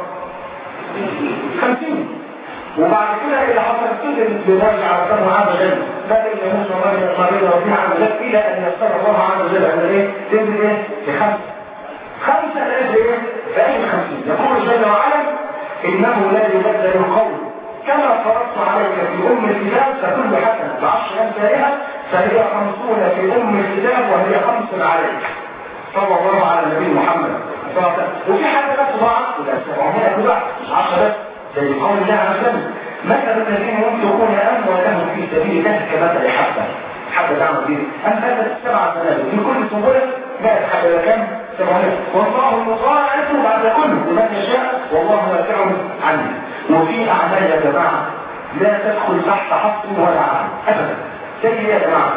خمسين وبعد كده اللي حصل كده بيراجع على الله عز وجل ما بين موسى وبين اسماعيل ربنا عز وجل الى ان يختار الله عز وجل ان ايه تنزل ايه بخمسه خمسه لاجل ايه؟ فاي خمسين يقول جل وعلا انه لا يبدل القول كما فرضت عليك في ام الكتاب فكل حسنه بعشر امثالها فهي خمسون في ام الكتاب وهي خمس عليك صلى الله على النبي محمد صلى الله عليه وسلم وفي حاجه بس ضاعت ولا 700 ضاعت مش 10 بس زي قول الله عز وجل مثل الذين ينفقون اموالهم في سبيل الله كمثل حبه حبه تعمل به ام هذا سبع سنابل في كل سنبله 100 حبه كم 700 والله المضاعف بعد كل لمن يشاء والله واسع عنه وفي اعمال يا جماعه لا تدخل تحت حق ولا عمل ابدا زي يا جماعه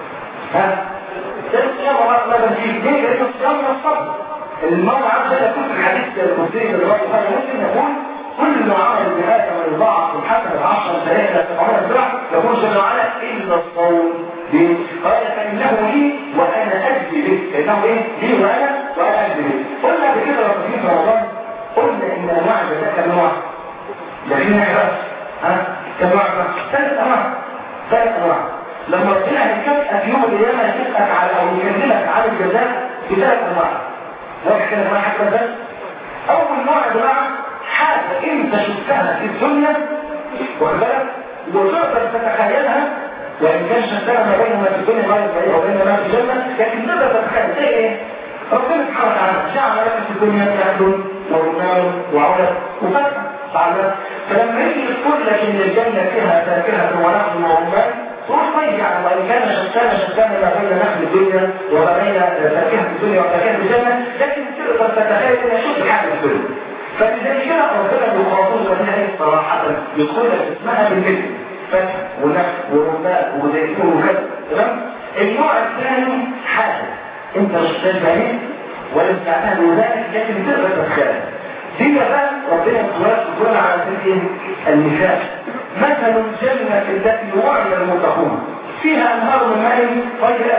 ها ده الصيام ما بنجيب ليه لان الصيام من الصبر المولى عز وجل يقول في الحديث القدسي للرب هذا مسلم يقول كل ما عمل ابن ادم يضاعف الحسن العشر ثلاثة سبعون ذراع يقول جل وعلا الا الصوم ليه؟ قال فانه لي وانا اجزي به فانه ايه؟ لي وانا وانا اجزي به قلنا قبل كده لما في رمضان قلنا ان انواع الزكاه كم نوع؟ ده في نوع بس ها؟ كم نوع بس؟ ثلاث انواع ثلاث انواع لما ربنا هيكافئك يوم القيامه يكافئك على او يكلمك على الجزاء بثلاث انواع واحد كده انواع حاجه بس اول نوع يا جماعه حاجة انت شفتها في الدنيا واخد بالك وتقدر تتخيلها وان كان شتاها ما بين ما في الدنيا غير بعيد وبين ما في الجنة لكن تقدر تتخيل زي ايه؟ ربنا سبحانه وتعالى جعل لك في الدنيا كهل ورمان وعلب وفاكهة تعالى فلما يجي يذكر لك ان الجنة فيها فاكهة ونخل ورمان تروح طيب يعني وان كان شتان شتان ما بين نخل الدنيا وما بين فاكهة الدنيا وفاكهة الجنة لكن تقدر تتخيل ان شوف حاجة في الدنيا فلذلك ربنا يخاطب ونهي صراحة يدخل اسمها بالمثل فتح ونفس ورماء وزيتون وكذا تمام النوع الثاني حاجة انت مش تشبهين ولا بتعتها ذلك لكن تقدر تتخيل دي بقى ربنا سبحانه وتعالى على سبيل المثال مثل الجنة التي وعد المتقون فيها انهار من ماء طيب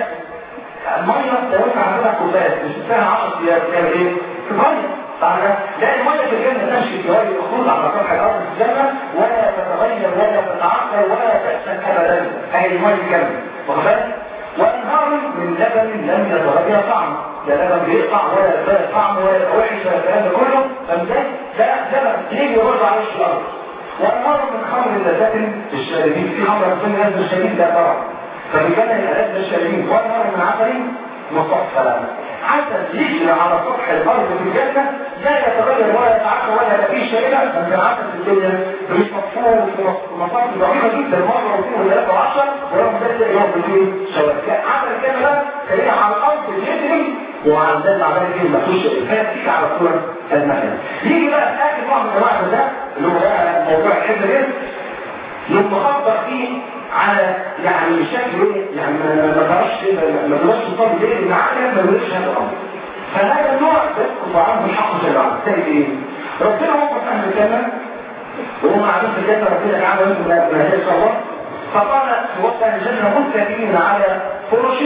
المية لو انت عندنا كوبايات مش فيها 10 ايام تعمل ايه؟ تغير طبعا لا المية في الجنة تمشي في وجه الخروج على سطح الأرض في الجنة ولا تتغير ولا تتعقل ولا تأسن أبدا أهي المية الجنة واخد بالك؟ وأنهار من لبن لم يتغير طعمه لا لبن بيقطع ولا يتغير طعمه ولا يبقى وحش ولا الكلام ده كله فازاي؟ ده لبن يجي برضه على وش الأرض وأنهار من خمر لذات الشاربين في خمر في ناس الشاربين ده طبعا فبالجنة الألذ للشاربين وأنهار من عسل مصفى عسل يجري على سطح الارض في الجنة لا يتغير ولا يتعقل ولا يبقى شيئا من العسل في الدنيا مش مفهوم في مصاف ضعيفة جدا مرة واثنين وثلاثة وعشرة ورغم ذلك يوم بدون شبكة عسل الجنة ده كان على الارض يجري وعلى ذلك على ذلك ما فيش فهي بتيجي على صورة المكان يجي بقى في اخر نوع من انواع ده اللي هو بقى موضوع الحزب ده يتخبر فيه على يعني شكل ايه يعني ما تقدرش ما تقدرش تصلي ليه ان عقلك ما بيقولش هذا الامر فهذا النوع بيسقط عنه الحق شرعا تاني ايه ربنا وقف اهل الجنه وهم قاعدين في الجنه ربنا تعالى وانتم ما ان شاء الله فقال في وقت اهل الجنه متكئين على فرش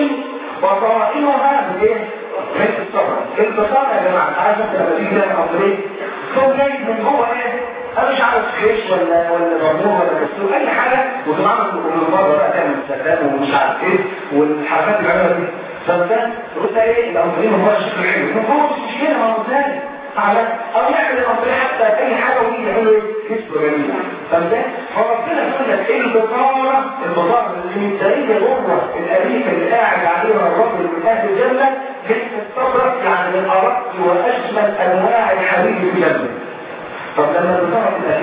وطائنها بايه؟ من الصبر البطانه يا جماعه عايز انت لما تيجي تعمل عمليه تقوم جاي من جوه ايه؟ انا مش عارف خيش ولا ولا ضمور ولا كسور اي حاجه وتبقى من بره بقى تعمل سكان ومش عارف ايه والحركات اللي عملها دي فده قلت ايه الامرين هو شكل حلو من جوه مش مشكله ما هو ازاي على او يعمل الامرين حتى اي حاجه ويجي يعملوا ايه كسر جميل فده فربنا يقول لك ايه البطاره البطاره اللي متداريه جوه الاريكه اللي قاعد عليها الرجل من اهل الجنه لسه الصبر يعني من ارق واجمل انواع الحبيب في الجنه طب لما البطارة تبقى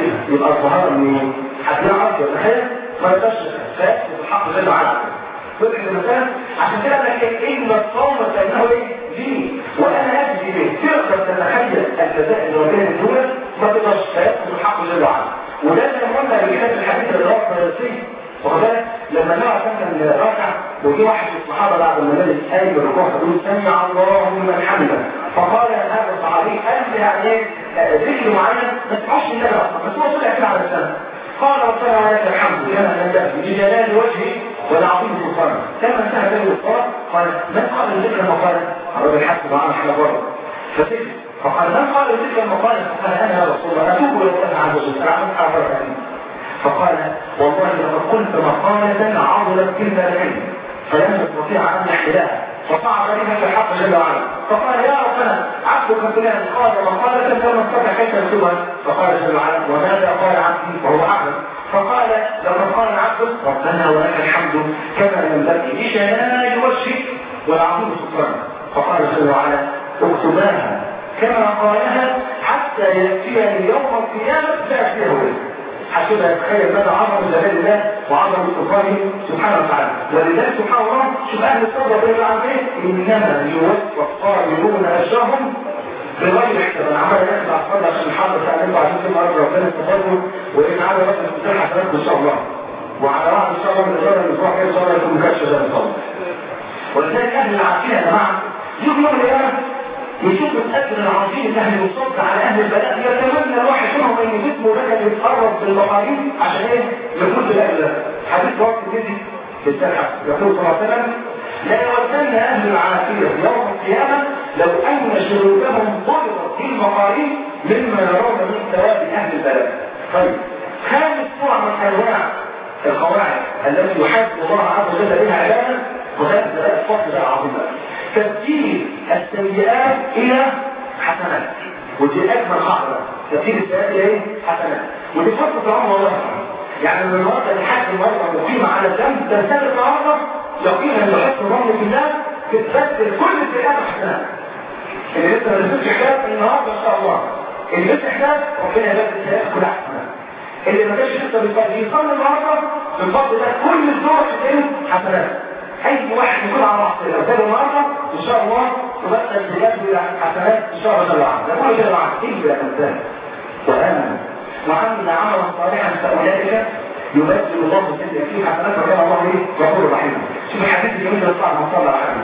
فيها يبقى الظهار من حد يعرف يتخيل ما يقدرش فيسقط الحق جل وعلا فكر المثال عشان كده انا ان الصوم كانه ايه دين وانا اجزي به تقدر تتخيل الجزاء اللي ربنا الدولة ما تقدرش فيسقط الحق جل وعلا وده اللي قلنا بكتاب الحديث اللي رواه الفلسطيني وكذلك لما نرى كان راكع وجي واحد من الصحابه بعد ما نزل قايم بالركوع يقول سمع الله لمن حمده فقال هذا الصحابي قال لي يعني ايه ذكر معين ما تسمعش النبي اصلا بس هو طلع كده على السنه قال ربنا ولك الحمد كما نبدا بجلال وجهي والعظيم سلطانه كما انتهى به الصلاه قال من قال ذكر المقاله؟ الراجل حسب معنا احنا بره فسكت فقال من قال ذكر المقاله؟ فقال انا يا رسول الله اتوب الى الله عز وجل انا عملت حركه فقال والله لقد قلت مقالة عضلت تلك العلم فلم يستطيع أن يحملها فصعد بها في الحق جل وعلا فقال يا ربنا عبدك فلان قال مقالة لم نستطع كيف نكتبها فقال جل وعلا وماذا قال عبدي وهو أعلم فقال لقد قال عبدك ربنا ولك الحمد كما ينبغي بجلال وجهك والعظيم سلطانك فقال جل وعلا اكتباها كما قالها حتى يأتيني يوم القيامة فأتيه به حتى يتخيل ماذا عظم جلال الله وعظم سلطانه سبحانه وتعالى ولذلك سبحان الله شوف اهل الصدى بين عن ايه انما يوفى الصابرون اجرهم بغير حساب انا عمال انزل على الصدى عشان نحافظ على انتوا عايزين تبقى ارض ربنا استفادوا وان على بس الاستاذ حسنات ان شاء الله وعلى وعد ان شاء الله من الاداره الاسبوع الجاي ان شاء الله يكون مكشف ده ان شاء الله ولذلك اهل العقيده يا جماعه يجوا يوم القيامه يشوف الاجر العظيم اللي اهل الصد على اهل البلاء يتمنى الواحد منهم ان جسمه ده يتقرب بالمقارين عشان ايه يفوز بالاجر ده حديث وقت النبي بالسلحة يقول صلى الله عليه وسلم لا يودن اهل العافيه يوم القيامه لو ان جلودهم ضربت بالمقارين مما يرون من ثواب اهل البلاء طيب خامس نوع من انواع القواعد التي يحاسب الله عز وجل بها عباده وهذا بلاء الفضل العظيم تبديل السيئات الى حسنات ودي اجمل قاعده تبديل السيئات الى ايه حسنات ودي فرصه العمر والله يعني من المرضى الحاج المرضى مقيمه على الذنب تنتهي النهارده يقينا ان حسن ظن في الله تتبدل كل السيئات حسنات اللي لسه ما لسه حساب النهارده ان شاء الله اللي لسه حساب ربنا يبدل السيئات كلها حسنات اللي ما كانش لسه بيصلي يصلي النهارده بالفضل ده كل الدور تتم حسنات اي واحد يكون على معصيه لو كان النهارده ان شاء الله تبدل بجد الى حسنات ان شاء الله جل وعلا نقول جل وعلا الا انسان وامن وعمل عملا صالحا فاولئك يبدل الله سيئات فيه حسنات وكان الله ايه غفور رحيم شوف الحديث الجميل ده طبعا ما صلى على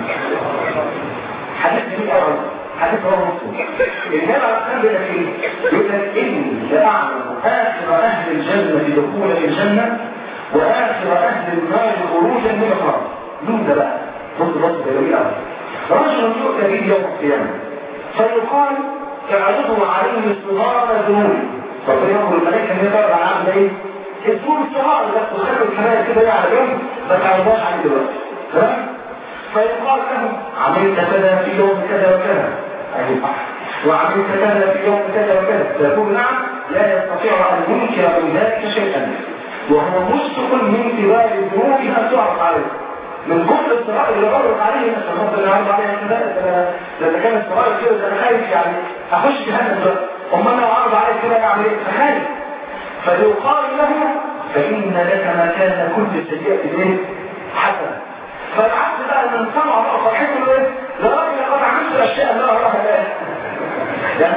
حديث جميل قوي حديث هو مسلم النبي عليه الصلاه والسلام بيقول ايه؟ يقول لك اني لاعلم اخر اهل الجنه دخولا الجنه واخر اهل النار خروجا من النار مين ده بقى بص بص ده جميل قوي رجل يؤتى به يوم القيامه فيقال اعرضوا عليه صغار ذنوب فيقول الملائكه ان يضرب على عبد ايه الذنوب الصغار بس وخلوا الكلام كده ايه على جنب ما تعرضوش عليه دلوقتي تمام فيقال له عملت كذا في يوم كذا وكذا اي صح وعملت كذا في يوم كذا وكذا فيقول نعم لا يستطيع ان ينكر من ذلك شيئا وهو مشفق من كبار الذنوب ان تعرض عليه من كل الصراع اللي غرق عليه عشان ربنا يعرض عليه كده لما كان الصراع كده ده انا خايف يعني اخش جهنم بقى امال انا عرض عليه كده اعمل ايه فخايف فيقال له فان لك مكان كل سيئه ايه حسنه فالعبد بقى من سمع بقى فرحته ايه لا راجل قد عملت اشياء لا اراها الان يعني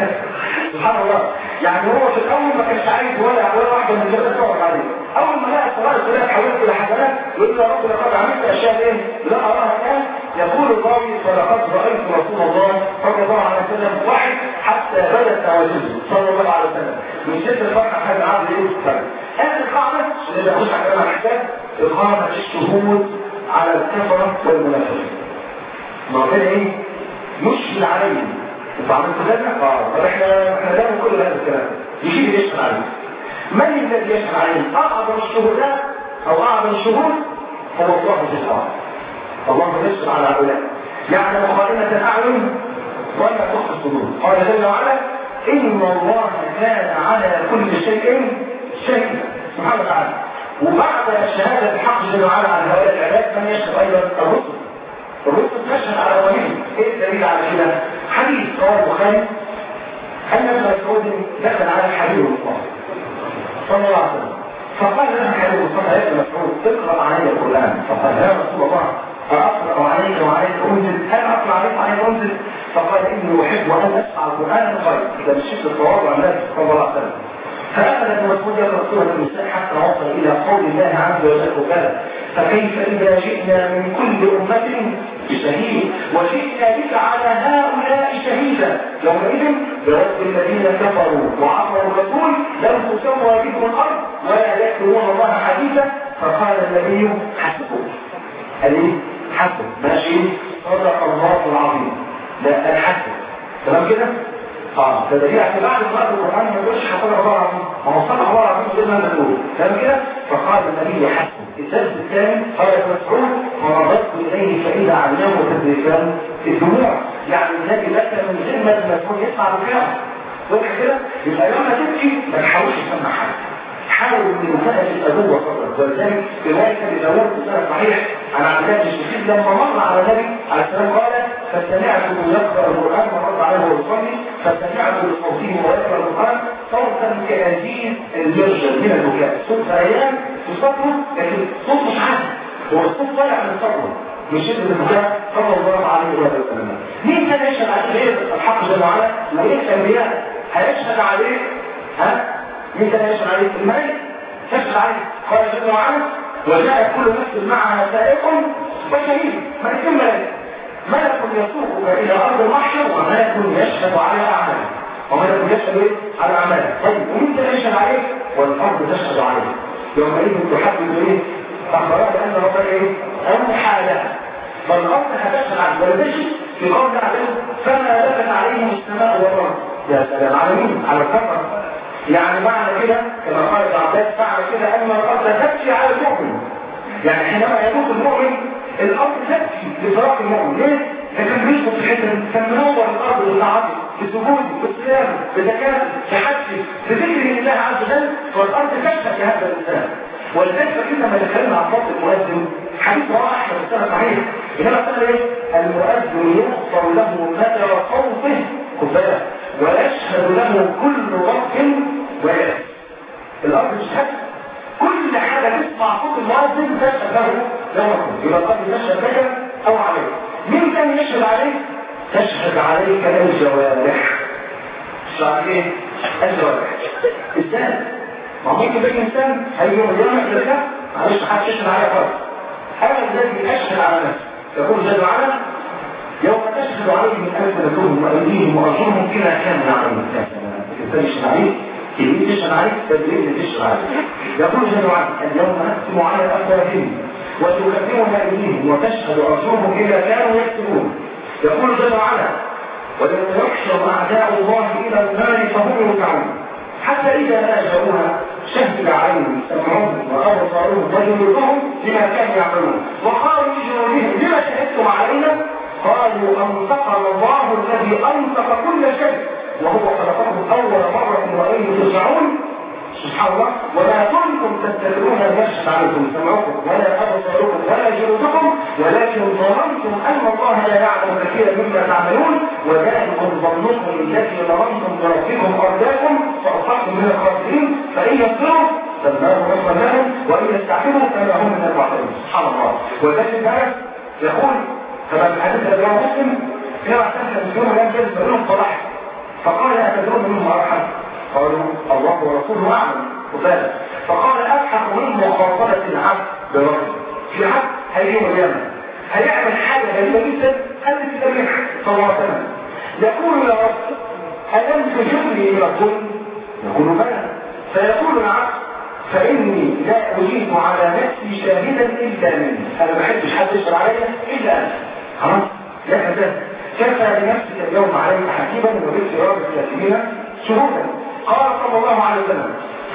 سبحان الله يعني هو في الاول ما كانش عايز ولا ولا واحده من دول تتفرج عليه اول ما لقى الصلاه الصلاه حولت الى حسنات يقول يا رب لقد عملت اشياء ايه لا اراها الان يقول الراوي فلقد رايت رسول الله صلى الله عليه وسلم واحد حتى بدت نواجذه صلى الله عليه وسلم من شده الفرحه هذا عامل ايه فرق هذه القاعده اللي بخش على الاحكام اقامه الشهود على الكفره والمنافقين ما ربنا ايه يشهد عليهم انتوا عملتوا كذا؟ اه طب احنا احنا دايما كل هذا الكلام يجيب يشهد عليهم من الذي يشهد عليهم؟ اعظم الشهداء او اعظم الشهود هو الله جل وعلا الله يشهد على هؤلاء يعلم خائنة الاعين ولا تخفي الصدور قال جل وعلا ان الله كان على كل شيء شهيدا سبحانه وتعالى وبعد شهادة الحق جل وعلا على هؤلاء العباد من يشهد ايضا الرسل الرسل تشهد على وليه ايه الدليل على كده حديث رواه البخاري ان ابن مسعود دخل على الحبيب المصطفى صلى الله عليه وسلم فقال له حبيب صلى الله عليه مسعود اقرا علي القران فقال يا رسول الله أقرأ عليك وعليك أنزل هل أقرأ عليك وعليك أنزل فقال إني أحب أن أسمع القرآن الخير إذا مشيت الصواب عن النبي صلى الله عليه وسلم فأخذ ابن مسعود يقرأ سورة النساء حتى وصل إلى قول الله عز وجل وكذا فكيف إذا جئنا من كل أمة بشهيد وجئنا بك على هؤلاء شهيدا يومئذ برد الذين كفروا وعصوا الرسول لم تسوى بهم الأرض ولا يكتمون الله حديثا فقال النبي حسبك قال ايه حسب ماشي صدق الله العظيم لا الحسب تمام كده اه ده دليل عشان بعد قراءة القرآن ما يقولش صدق الله العظيم ما هو صدق الله العظيم زي ما بنقول تمام كده فقال النبي حسب الدرس الثاني قال مسعود فنظرت اليه فاذا علمه تدريسان الدموع يعني النبي لك من غير ما المسعود يسمع بكلام واضح كده يبقى لما تبكي ما تحاولش تسمع حاجه حاول ان المسألة تبقى جوه صدرك ولذلك رواية ابي داوود بسنة صحيح عن عبد الله بن الشخير لما مر على النبي عليه السلام قال فسمعته يقرأ القرآن ورد عليه ويصلي فسمعته بصوته ويقرأ القرآن صوتا كأزيز المرجل من البكاء صوت ايام في صدره لكن صوت مش عادي هو الصوت طالع من صدره من شدة البكاء صلى الله عليه وسلم مين كان يشهد عليه غير الحق جل وعلا وليس الانبياء هيشهد عليه ها مين كان يشهد عليه الملك يشهد عليه قال جل وعلا وجاء كل نفس معها سائق وشهيد ملك ملك ملك يسوقك الى ارض المحشر وملك يشهد على اعمالك وملك يشهد إيه؟ على اعمالك طيب ومين كان يشهد عليه والارض تشهد عليه يومئذ تحدد ايه اخبرها بان ربك ايه اوحى لها فالارض هتشهد عليه ولذلك في قول عليه فما لبث عليهم السماء والارض يا سلام على مين على الكفر يعني معنى كده كما قال ابن عباس معنى كده ان الارض تبكي على المؤمن يعني حينما يموت المؤمن الارض تبكي لفراق المؤمن ليه؟ ده كان بيشبط في حته كان منور الارض بالطاعات بسجود بصيام بزكاه بحج بذكر الله عز وجل والارض تشهد لهذا الانسان ولذلك فكنا لما دخلنا على صوت المؤذن حديث رواه احمد السنه صحيح انما قال ايه؟ المؤذن يغفر له مدى صوته خد بالك ويشهد له كل رب ويأس الأرض تشهد كل حاجة تسمع صوت المؤذن تشهد له له يبقى الأرض تشهد لك أو عليك مين كان يشهد عليك؟ تشهد عليك الجوارح تشهد ايه؟ الجوارح ازاي؟ ما ممكن ده إنسان هيجي يوم القيامة يقول لك معلش محدش يشهد عليا خالص أنا الذي أشهد على نفسي يقول جل وعلا يوم تشهد عليهم ألسنتهم وأيديهم وأرجلهم بما كانوا يعملون الإنسان يشهد عليك اليمين تشهد عليك فاليمين تشهد عليك يقول جل وعلا اليوم نختم على أفواههم وتكلمنا أيديهم وتشهد أرجلهم بما كانوا يكتبون يقول جل وعلا ولما يحشر أعداء الله إلى النار فهم يوقعون حتى إذا ما جاءوها شهد عليهم سمعهم وأبصارهم وجلودهم بما كانوا يعملون وقالوا لجنودهم لما شهدتم علينا قالوا أنطقنا الله الذي أنطق كل شيء وهو خلقكم أول مرة وإن ترجعون سبحان الله ولا كنتم تستطيعون أن يشهد عليكم سمعكم ولا أبصاركم ولا جلودكم ولكن ظننتم أن الله لا يعلم كثيرا مما تعملون وذلكم ظنكم التي ظننتم بربكم أرداكم فأصبحتم من الخاسرين فإن يصبروا فالنار مصر لهم وإن يستعفروا فما هم من الواحدين سبحان الله وذلك يقول كما في الحديث الذي رواه مسلم كما اعتمد المسلمون لم يجلس بينهم صلاح فقال اتدرون منهم ارحم قالوا الله ورسوله اعلم وذلك فقال الحق من مخاطبه العبد بربه في عبد هيجي يوم القيامه هيعمل حاجه غريبه جدا قال في التاريخ صلى الله عليه وسلم يقول يا رب الم تجبني الى الظلم يقول بلى فيقول العبد فإني لا أجيب على نفسي شاهدا إلا مني أنا ما بحبش حد يشهد عليا إلا أنا خلاص لا كذا كفى لنفسك اليوم عليك حكيما وبالسراب الكاتبين شهودا قال صلى الله عليه وسلم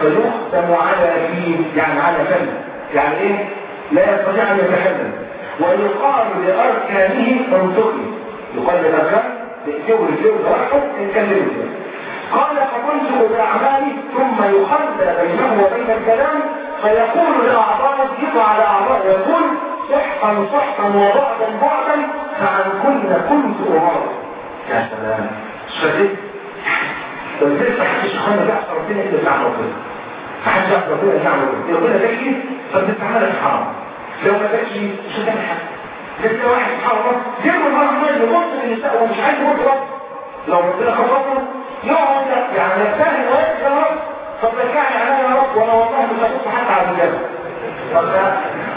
فيختم على فيه يعني على فم يعني ايه لا يستطيع ان يتكلم ويقال لاركانه انطقي يقال للاركان تأتيه رجليه وراحه اتكلموا قال فتنطق باعمالي ثم يخلى بينه وبين الكلام فيقول لاعضائه يقع على اعضائه يقول سحقا سحقا وبعدا بعدا فعن كل كنت أمر يا سلام شديد ولذلك ما حدش اخوانا بقى ربنا اللي بتاع ربنا فحد جاء ربنا يعمل لو ربنا ذكي فبتستعملها في حرام لو ما ذكي مش هتعمل حاجه لكن واحد سبحان الله جيبوا المرة ما يبص للنساء ومش عايز يبص رب لو ربنا خلصنا يقعد يعني يستاهل ويقف يا رب طب رجعني عليا يا رب وانا والله مش هبص حتى على الرجال طب ده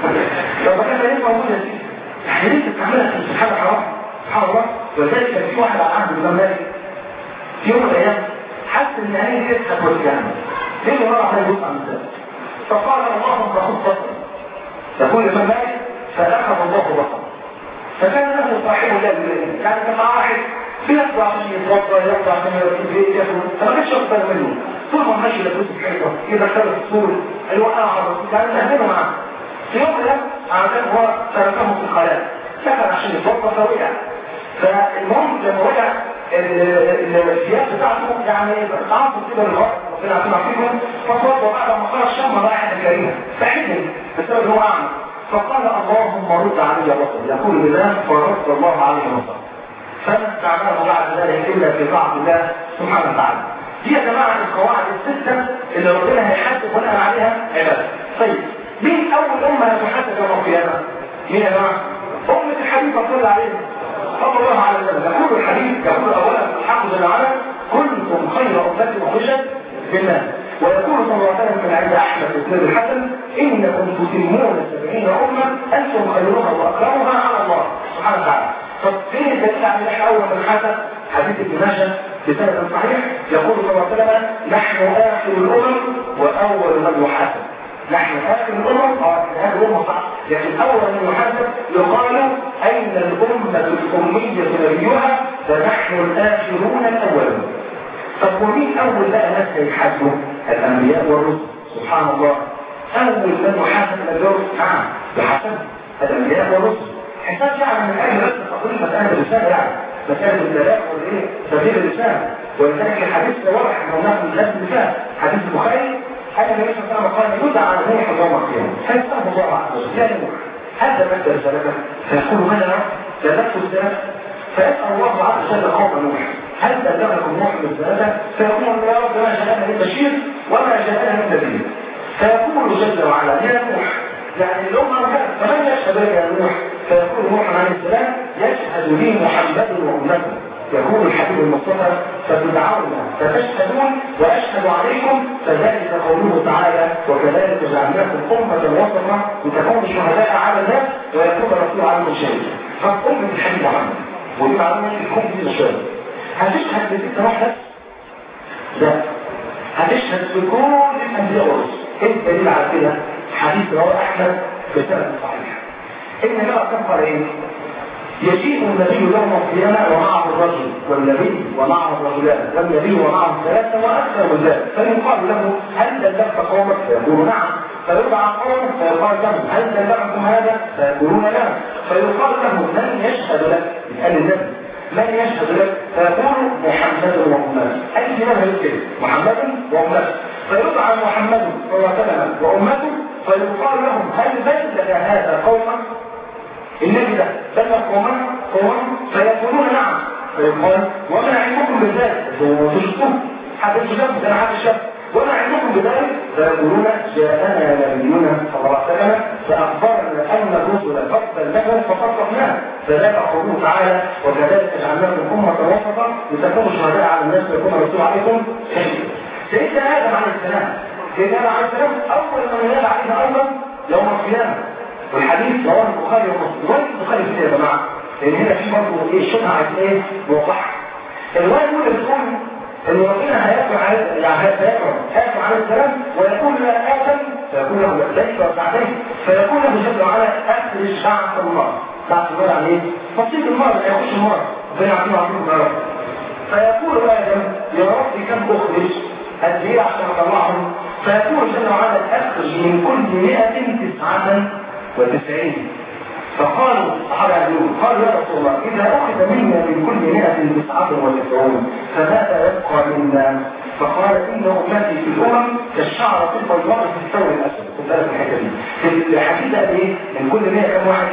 لو ما كان ايه موجود يا سيدي يعني ليه تستعملها في سبحان حرام سبحان الله ولذلك كان في واحد على عهد الامام مالك في يوم من الايام حس ان عينيه دي هتوجعني ليه مرة واحدة يبص على النساء فقال اللهم خذ بصري يقول الامام مالك فاخذ الله بصره فكان له صاحب لا بالله يعني كان معاه واحد بيطلع عشان يتوضا يطلع عشان يركب ياكل فما كانش يقبل منه طول ما ماشي لابس الحيطه يدخله في السور الوقع على كان مهمه معاه في يوم من الايام عشان هو تركه في الخلاء سكن عشان يتوضا فوقع فالمهم لما وقع الثياب بتاعته يعني تعاطوا كده للغرب ربنا يعطينا فيكم فصوت بعد ما خرج شم رائحه كريمه فحزن بسبب هو اعمى فقال اللهم رد علي بصري يقول الإمام فرد الله عليه بصري فما استعمله بعد ذلك إلا في طاعة الله سبحانه وتعالى دي يا جماعة القواعد الستة اللي ربنا هيحاسب بناء عليها عبادة طيب مين أول أمة هتحاسب يوم القيامة؟ مين يا جماعة؟ أمة الحبيب صلى الله عليه صلى الله عليه وسلم يقول الحديث يقول أولا الحق جل وعلا كنتم خير أمة أخرجت للناس ويقول صلى الله عليه وسلم عند احمد بن الحسن انكم تتمون سبعين امه انتم خيرها واكرمها على الله سبحانه وتعالى طب فين الدليل على ان اول من حسن حديث ابن ماجه بسند صحيح يقول صلى الله عليه وسلم نحن اخر الامم واول من يحاسب نحن اخر الامم اه هذه الامه صح لكن اول من يحاسب يقال اين الامه الاميه نبيها فنحن الاخرون الاولون طب ومين اول بقى ناس يحاسبوا الانبياء والرسل سبحان الله اول من يحاسب الانبياء والرسل نعم بحسب الانبياء والرسل حساب يعني من اجل بس تقول مساله الرساله يعني مساله البلاغ والايه سبيل الرساله ولذلك الحديث ده واضح انه هناك من نفس الرساله حديث البخاري ان النبي صلى الله عليه وسلم قال يدعى نوح يوم القيامه فيساله الله عز وجل يا نوح هذا مد رسالتك فيقول ماذا كذبت الرساله فيسال الله عز وجل قوم نوح هل بلغكم نوح رسالته فيقول يا رب ما جاءنا من بشير وما جاءنا من نذير فيقول جل وعلا يا نوح يعني الأمة فمن يشهد لك يا نوح فيقول نوح عليه السلام يشهد لي محمد وأمته يقول الحبيب المصطفى فتدعون فتشهدون وأشهد عليكم فذلك قوله تعالى وكذلك جعلناكم أمة وسطا لتكونوا شهداء على الناس ويكون الرسول عليكم شهيدا فأمة الحبيب محمد ودي معلومة تكون في الشهادة هتشهد بست واحدة لا هتشهد بكل الأنبياء والرسل ايه الدليل على كده حديث رواه أحمد بسند صحيح إن بقى كفر إيه يجيء النبي يوم القيامة ومعه الرجل والنبي ومعه الرجلان والنبي ومعه ثلاثة وأكثر من ذلك فيقال له هل بلغت قومك فيقول نعم فيدعى قوم فيقال لهم هل بلغكم هذا فيقولون لا فيقال له من يشهد لك يسأل النبي من يشهد لك فيقول محمد وأمته أي من كده محمد وأمته فيدعى محمد صلى الله عليه وسلم وأمته فيقال لهم هل بلغ هذا قومك النبي ده بلغ قوما قوما فيقولون نعم فيقال وما علمكم بذلك هو تشكوه حتى تشكوه ده حتى الشك وما علمكم بذلك فيقولون جاءنا نبينا صلى الله عليه وسلم فأخبرنا أن الرسل قد بلغوا فصدقناه فذلك قوله تعالى وكذلك جعلناكم أمة وسطا لتكونوا شهداء على الناس ويكون الرسول عليكم شهيدا سيدنا آدم عليه السلام سيدنا آدم عليه السلام أول من ينال عليه أيضا يوم القيامة والحديث رواه البخاري ومسلم روايه البخاري في يا جماعه لان هنا في برضه ايه شبهه عايز ايه نوضحها الروايه الاولى بتقول ان ربنا هياكل على يعني هياكل هياكل عليه السلام ويقول له ادم فيقول له ليس بعدين فيقول له جل وعلا اخرج بعث النار بعث النار يعني ايه؟ تصيب النار لا يخش النار ربنا يعطيه عظيم النار فيقول ادم يا رب كم اخرج قد ايه عشان اطلعهم فيقول جل وعلا اخرج من كل 100 تسعه وتسعين فقالوا الصحابة يقولون قالوا يا رسول الله إذا أخذ منا من كل مئة تسعة وتسعون فماذا يبقى منا؟ فقال إن أمتي في الأمم كالشعرة البيضاء في الثور الأسود خد بالك من الحتة دي في الحديث ده إيه؟ من كل 100 كم واحد؟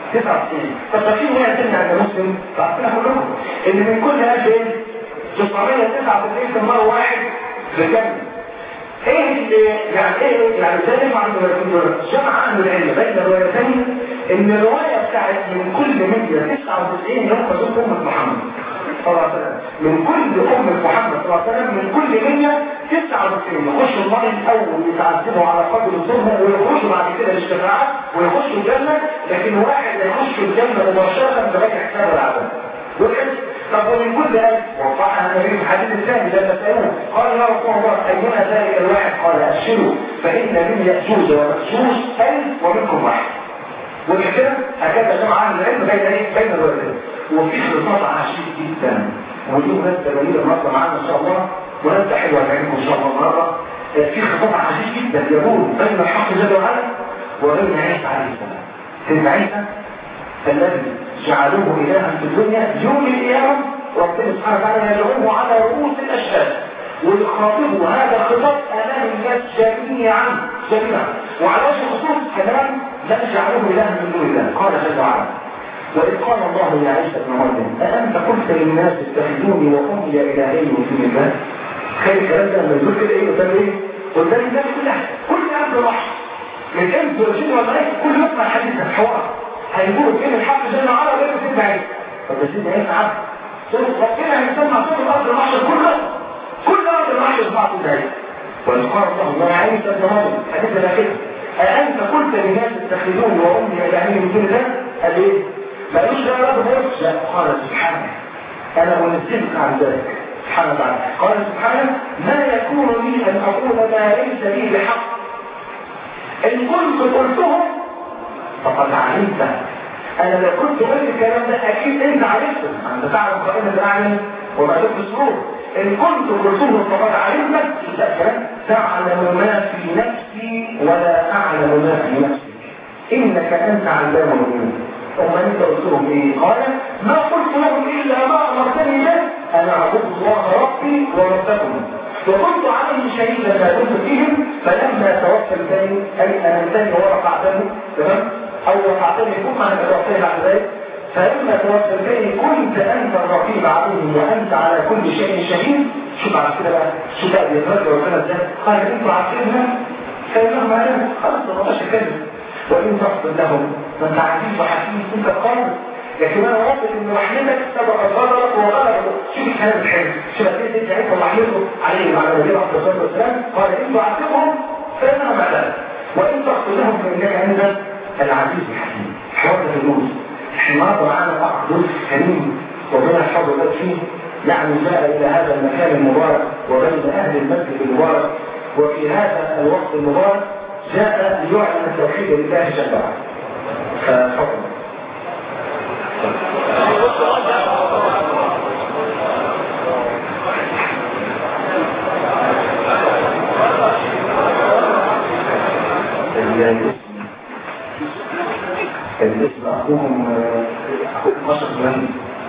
99 طب في 100 تاني عند مسلم فعرفنا كلكم إن من كل 1000 إيه؟ 999 في المرة واحد في الجنة ايه اللي يعني ايه يعني ازاي نفع عند الروايتين دول؟ جمع اهل العلم بين الروايتين ان الروايه بتاعت من كل 199 يوم دول امه محمد صلى الله عليه وسلم من كل امه محمد صلى الله عليه وسلم من كل 199 يخشوا النار الاول يتعذبوا على قدر ظلمهم ويخشوا بعد كده للشفاعات ويخشوا الجنه لكن واحد يخش الجنه مباشره بغير حساب العذاب والحس طب ومن كل ألف وقعها النبي في الحديث الثاني لما سألوه قال يا رسول الله أيما ذلك الواحد قال أبشروا فإن من يأجوج ومأجوج ألف ومنكم واحد والحكاية هكذا جمع أهل العلم بين إيه؟ بين الوالدين وفي خطاب عشيق جدا ودي مناسبة جميلة النهارده معانا إن شاء الله مناسبة حلوة تعجبكم إن شاء الله النهارده في خطاب عشيق جدا يقول بين الحق جل وعلا وبين عيسى عليه السلام سيدنا عيسى الذي جعلوه إلها في الدنيا يوم القيامة ربنا سبحانه وتعالى يدعوه على رؤوس الأشهاد ويخاطبوا هذا الخطاب أمام الناس جميعا جميعا وعلى وجه الخصوص كمان لا جعلوه إلها من دون الله قال جل وعلا وإذ قال الله يا عيسى ابن مريم أأنت قلت للناس اتخذوني وأمي إلهين من دون الله خير الكلام ده لما يقول كده إيه قدام إيه؟ قدام الناس كلها كل أمر وحش من أنت ورسول والملائكة كل يسمع حديث الحوار هيقول بين الحق جل وعلا وبين سيدنا عيسى طب ده سيدنا عيسى عبد صوت ربنا هيسمع صوت الارض المحشر كله كل ارض المحشر يسمع صوت عيسى وإذ قال الله يا عيسى ابن مريم حديث ده كده أأنت قلت للناس اتخذوني وأمي إلهين من دون الله؟ قال إيه؟ ما قالوش لا لا بص لا قال سبحانه أنا أنزلك عن ذلك سبحانه وتعالى قال سبحانه ما يكون لي أن أقول ما ليس لي بحق إن كنت قلته فقد علمت انا لو كنت قلت الكلام ده اكيد انت عرفته انت تعرف قائمة الاعلم وما تبقى السرور ان كنت قلته فقد علمت تعلم ما في نفسي ولا اعلم ما في نفسك انك انت علام الغيوب وما انت قلت لهم ايه قال ما قلت لهم الا ما امرتني به انا اعبد الله ربي وربكم وكنت عليهم شهيدا ما كنت فيهم فلما توفيتني اي امنتني ورفعتني تمام او وقعتني ثم انا توفيت بعد ذلك فلما توفيتني كنت انت الرقيب عليهم وانت على كل شيء شهيد شوف على كده بقى شوف بقى بيترجع ربنا ازاي قال انتوا عارفينها فانهم عليهم خلاص ما بقاش كذب وان تحصل لهم ما انت عزيز وحكيم انت قادر لكن انا واثق ان رحمتك سبق غضبك وغلبك شوف الكلام الحلو شوف قد ايه انت عرفت رحمته عليهم على النبي عليه الصلاه والسلام قال انتوا عاتبهم فانهم عليهم وان تحصل لهم فانك عندك العزيز الحكيم حوار الفلوس احنا النهارده معانا اخ دروس كريم ربنا يحفظه الله فيه يعني جاء الى هذا المكان المبارك وبين اهل المسجد المبارك وفي هذا الوقت المبارك جاء ليعلن التوحيد لله جل وعلا ففضل الاسم اخوهم اخوهم اشرف من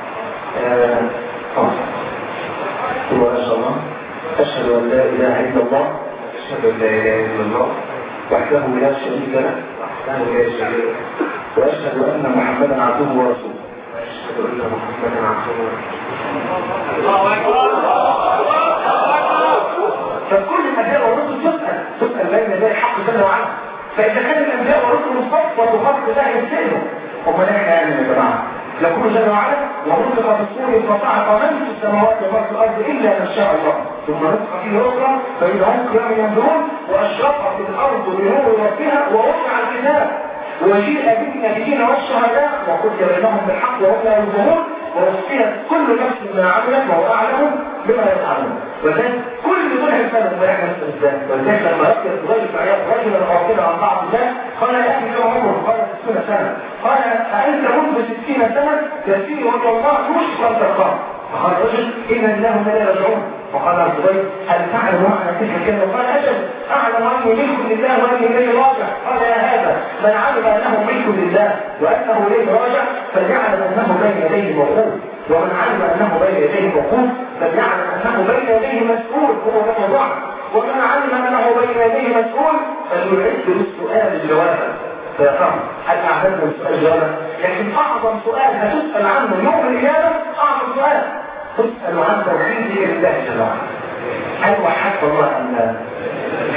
هو ما شاء الله اشهد ان لا اله الا الله اشهد ان لا اله الا الله وحده لا شريك له وحده لا شريك له واشهد ان محمدا عبده ورسوله واشهد ان محمدا عبده ورسوله الله اكبر فكل الانبياء والرسل تسال تسال بين يدي الحق جل وعلا فاذا كان الانبياء والرسل صفوه خلق الله يسالهم امال احنا يعني يا جماعه يقول جل وعلا ونفخ في الصور فصعق من في السماوات ومن في الارض الا من شاء الله ثم نفخ فيه اخرى فاذا هم قيام ينظرون واشرقت الارض بنور ربها ووضع الكتاب وجيء بالنبيين والشهداء وقضي بينهم بالحق وهم لا يظلمون ووفيت كل نفس ما عملت وهو اعلم بما يفعلون وذلك كل دول هيسالوا ما يعمل ازاي ولذلك لما يذكر ضيف عياض رجلا غافلا عن بعض الله قال يا اخي كم عمره قال 60 سنه قال أأنت منذ 60 سنه تسير وجه الله يشكر ان تلقاه فقال الرجل إن الله لا يرجعون وقال عبد الغيب هل تعلم معنى تلك الكلمة قال أجل أعلم أني ملك لله وأني إليه راجع قال يا هذا من علم أنه ملك لله وأنه إليه راجع فليعلم أنه بين يديه موقوف ومن علم أنه بين يديه موقوف فليعلم أنه بين يديه مسؤول هو من ضعف ومن علم أنه بين يديه مسؤول فليعد للسؤال جوابا فيفهم هل أعددنا السؤال جوابا لكن أعظم سؤال هتسأل عنه يوم القيامة أعظم سؤال تسأل عن توحيده لله جل وعلا هل وحدت الله أم لا؟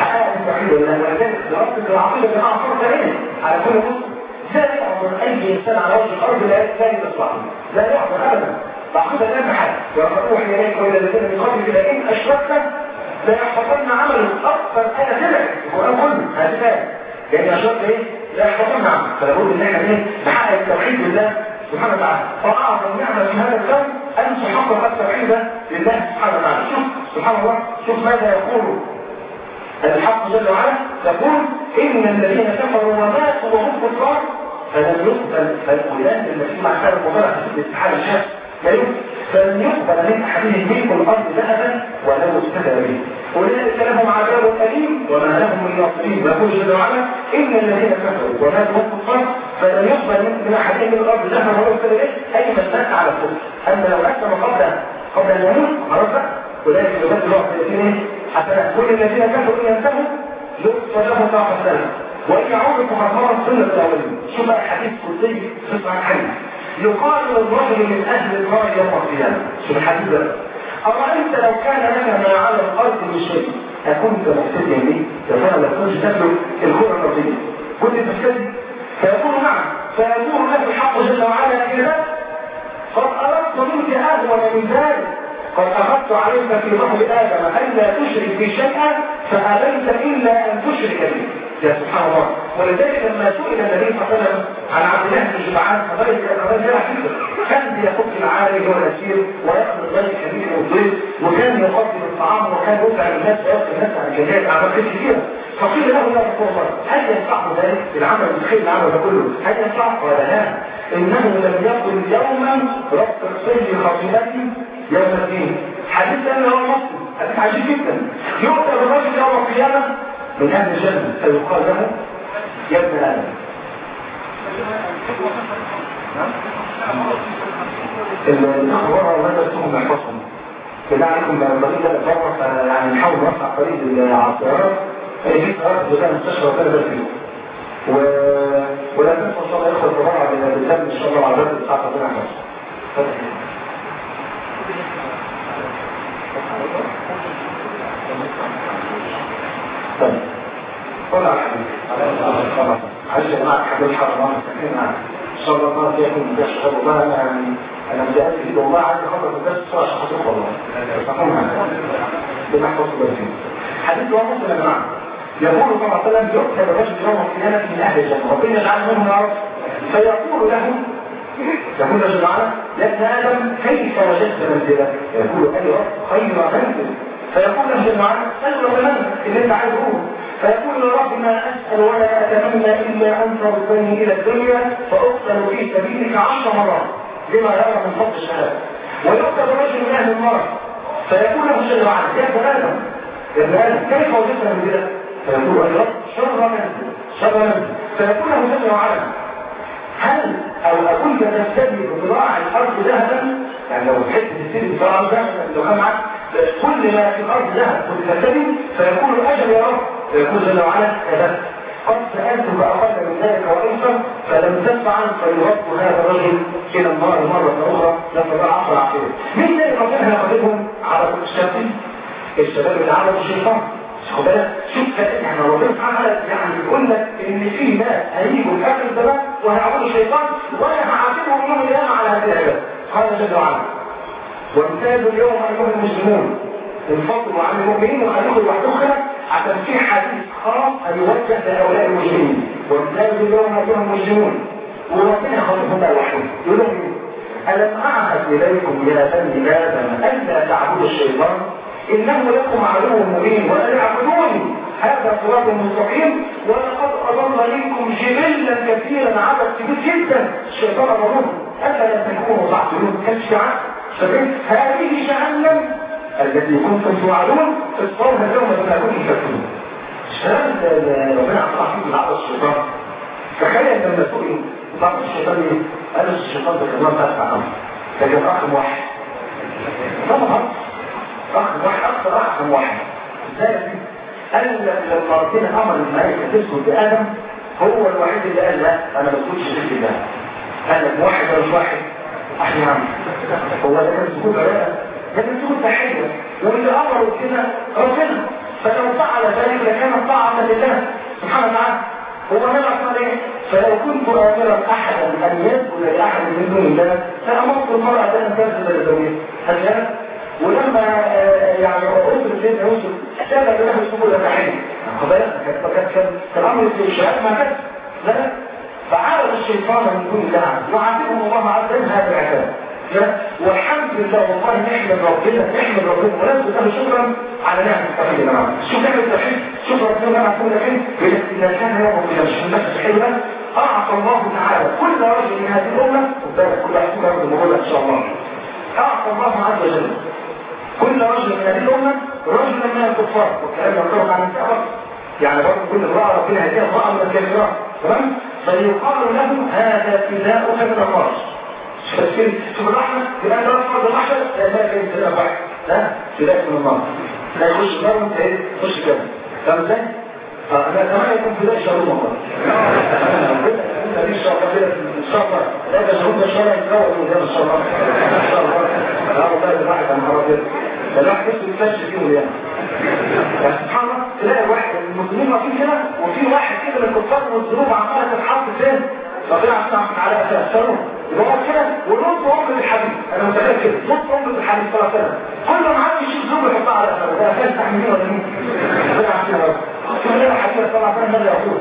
توحيد الله ولذلك دراسه العقيده جماعه فرض عين على كل مسلم لا يعبر اي انسان على وجه الارض لا لا يصلح لا يعبر ابدا العقيده لا محل ولقد اوحي اليك والى الذين من قبلك لئن اشركت لا يحفظن عمل اكثر انا سمعت القران كله هذه ايه لان اشركت ايه لا يحفظن عمل فلا بد ان احنا ايه نحقق التوحيد لله سبحانه وتعالى فاعظم نعمه في هذا الكون ان تحقق التوحيد لله سبحانه وتعالى شوف سبحان الله شوف ماذا يقول الحق جل وعلا يقول ان الذين كفروا وماتوا وهم كفار فلم يقبل فالقيام التي مع حال المضارع في الاستحاله الشخص لا يقبل فلن يقبل من احدهم ملك الارض ذهبا ولو ابتدى به اولئك لهم عذاب اليم وما لهم من ناصرين ويقول جل وعلا ان الذين كفروا وماتوا وهم كفار فلن يقبل من احدهم من الارض ذهبا ولو ابتدى به اي من مات على الكفر اما لو اسلم قبل قبل ان يموت خلاص بقى اولئك يبدل الله في حسنات كل الذين كفروا ان ينتهوا يغفر لهم ما قدموا وإن يعود فقد مرت سنة الأولين شو بقى حديث قدسي في صحيح الحديث يقال للرجل من أهل النار يوم القيامة شو الحديث ده أرأيت لو كان لك ما على الأرض من شيء أكنت مقتديا به فأنا لا كنت تبلغ الكرة الأرضية كنت تبتدي فيقول نعم فيقول له الحق جل وعلا كده قد أردت منك أهون من ذلك قد أخذت عليك في ظهر آدم ألا تشرك بي شيئا فأبيت إلا أن تشرك بي يا سبحان الله ولذلك لما سئل النبي صلى الله عليه وسلم عن عبد الله بن جمعان فقال الرجل جرح جدا كان بيفك العالي والاسير ويأخذ الضيف الكبير والضيف وكان يقدم الطعام وكان يدعى الناس ويأخذ الناس عن جميع اعمال كثيره فقيل له يا رسول الله هل ينفعه ذلك العمل الخير العمل ده كله هل ينفعه قال لا انه لم يكن يوما رب الخير خطيئتي يوم الدين حديث ده هو مسلم حديث عجيب جدا يؤتى بالرجل يوم القيامه من أهل الجنة فيقال له يا ابن آدم الأخبار ماذا تكون محفظهم بالله عليكم لو الطريق ده اتطور يعني نحاول نوسع طريق العصيرات في سيارات بتاع المستشفى وكذا ده فيه و... ولا تنسى ان شاء الله يدخل الطباعة بالتم ان شاء الله على ذات الساعة 2 فتح طيب طلع الحديث عايز يا جماعه حبيب حرام الله مساكين معاك ان شاء الله ما فيكم ده شغال والله انا يعني انا متاكد والله عايز اخلص الدرس بسرعه عشان خاطر والله تفهموا معايا بنحفظ بالفين حديث هو مسلم يا جماعه يقول صلى الله عليه وسلم يؤتى بالرجل يوم القيامه من اهل الجنه ربنا يجعل منهم يا رب فيقول له يقول له جماعه يا ابن ادم كيف وجدت منزلك؟ يقول اي رب خير منزل فيقول له جماعه اسال من اللي انت عايز تقوله فيقول يا رب ما أسأل ولا أتمنى إلا أن تردني إلى الدنيا فأقتل في سبيلك عشر مرات لما يرى من فضل الشهادة ويقتل رجل من أهل النار فيقول له جل وعلا يا ابن آدم يا ابن آدم كيف وجدت من ذلك؟ فيقول يا رب شر منزل شر منزل فيقول له جل وعلا هل أو أكون تستبي بضراع الأرض ذهبا يعني لو تحب تستبي بضراع ذهبا لو كان معك كل ما في الأرض ذهب كنت تستبي فيقول أجل يا رب فيقول جل وعلا كذبت قد سألت بأقل من ذلك وأيضا فلم تفعل فيرد هذا الرجل إلى النار مرة أخرى نسأل الله عفو العافية مين تاني ربنا هياخدهم على الشياطين الشباب اللي عملوا الشيطان خد بالك شوف احنا ربنا سبحانه وتعالى يعني بيقول لك ان في ناس هيجوا في اخر الزمان وهيعبدوا الشيطان وانا هعاتبهم يوم القيامه على هذه العباده قال جل وعلا وامتازوا اليوم ايها المسلمون انفصلوا عن المؤمنين وخليكم لوحدكم كده عشان في حديث خاص هيوجه لهؤلاء المسلمين وامتازوا اليوم ايها المسلمون وربنا خلقهم بقى لوحدهم يقول لهم ايه؟ الم اعهد اليكم يا بني ادم الا تعبدوا الشيطان انه لكم عدو مبين ولا يعبدوني هذا صراط مستقيم ولقد اضل منكم جبلا كثيرا عدد كبير جدا الشيطان اضلهم افلا تكونوا تعقلون كالشعب فبين هذه جهنم التي كنتم توعدون اصطرها اليوم بما كنتم تكتمون الشباب ربنا عطاه فيه بالعقل الشيطان تخيل لما سئل بعض الشيطان ايه؟ قال الشيطان ده كمان تسع خمس ده كان اخر واحد طبعا اخر واحد اكثر احسن واحد ازاي قال لما ربنا امر الملائكه تسجد لادم هو الوحيد اللي قال لا انا ما بسجدش لله الله قال لك واحد ولا مش واحد احيانا هو ده كان سجود عباده ده كان سجود تحيه واللي امره كده ربنا فلو فعل ذلك لكان طاعة لله سبحانه وتعالى هو النبي عليه ايه؟ فلو كنت امرا احدا ان يسجد لاحد من دون الله فامرت المراه ان تسجد لزوجها هكذا ولما يعني اسر سيدنا يوسف سجد له سجود الرحيم خد بالك كان كان الامر في الشهاده ما كان لا فعرض الشيطان من دون الله وعاتبهم الله عز وجل هذا العذاب والحمد لله والله نحمد ربنا نحمد ربنا ونسجد له شكرا على نعمه التوحيد يا جماعه شوف نعمه التوحيد شوف ربنا نعمه كل فين اذا كان يوم القيامه مش النفس الحلوه اعطى الله تعالى كل رجل من هذه الامه قدامك كل واحد فينا رجل مقول ان شاء الله اعطى الله عز وجل كل رجل من هذه الامه رجلا من الكفار والكلام ينطبق عن الكفار يعني برضه كل امراه ربنا هديها امراه من الكافرات تمام فيقال له هذا فداؤك من الله تفسير شوف الرحمة يبقى انت راس فرض المحشر لا لا كان سلاح واحد لا سلاح من الله لا يخش النار وانت ايه تخش كده فاهم ازاي؟ انا كمان يكون في ده شر الله ان شاء الله كده ان شاء الله لا ده شهود الشرع يتكون من هذا الشرع ان شاء الله لا والله ده واحد انا هرب كده ده الواحد بس بيفش فيهم يعني سبحان الله تلاقي واحد المسلمين واقفين كده وفي واحد كده من الكفار والذنوب عماله تتحط فين ربنا سبحانه على اساسه يقعد كده ونص عمر الحديث انا متخيل كده نص عمر الحديث صلى الله عليه وسلم كل ما عاد يشوف ذنوب يحطها على اساسه ده كان تحميل ولا مين ربنا عارفين يا رب كل الحديث صلى الله عليه وسلم ماذا يقول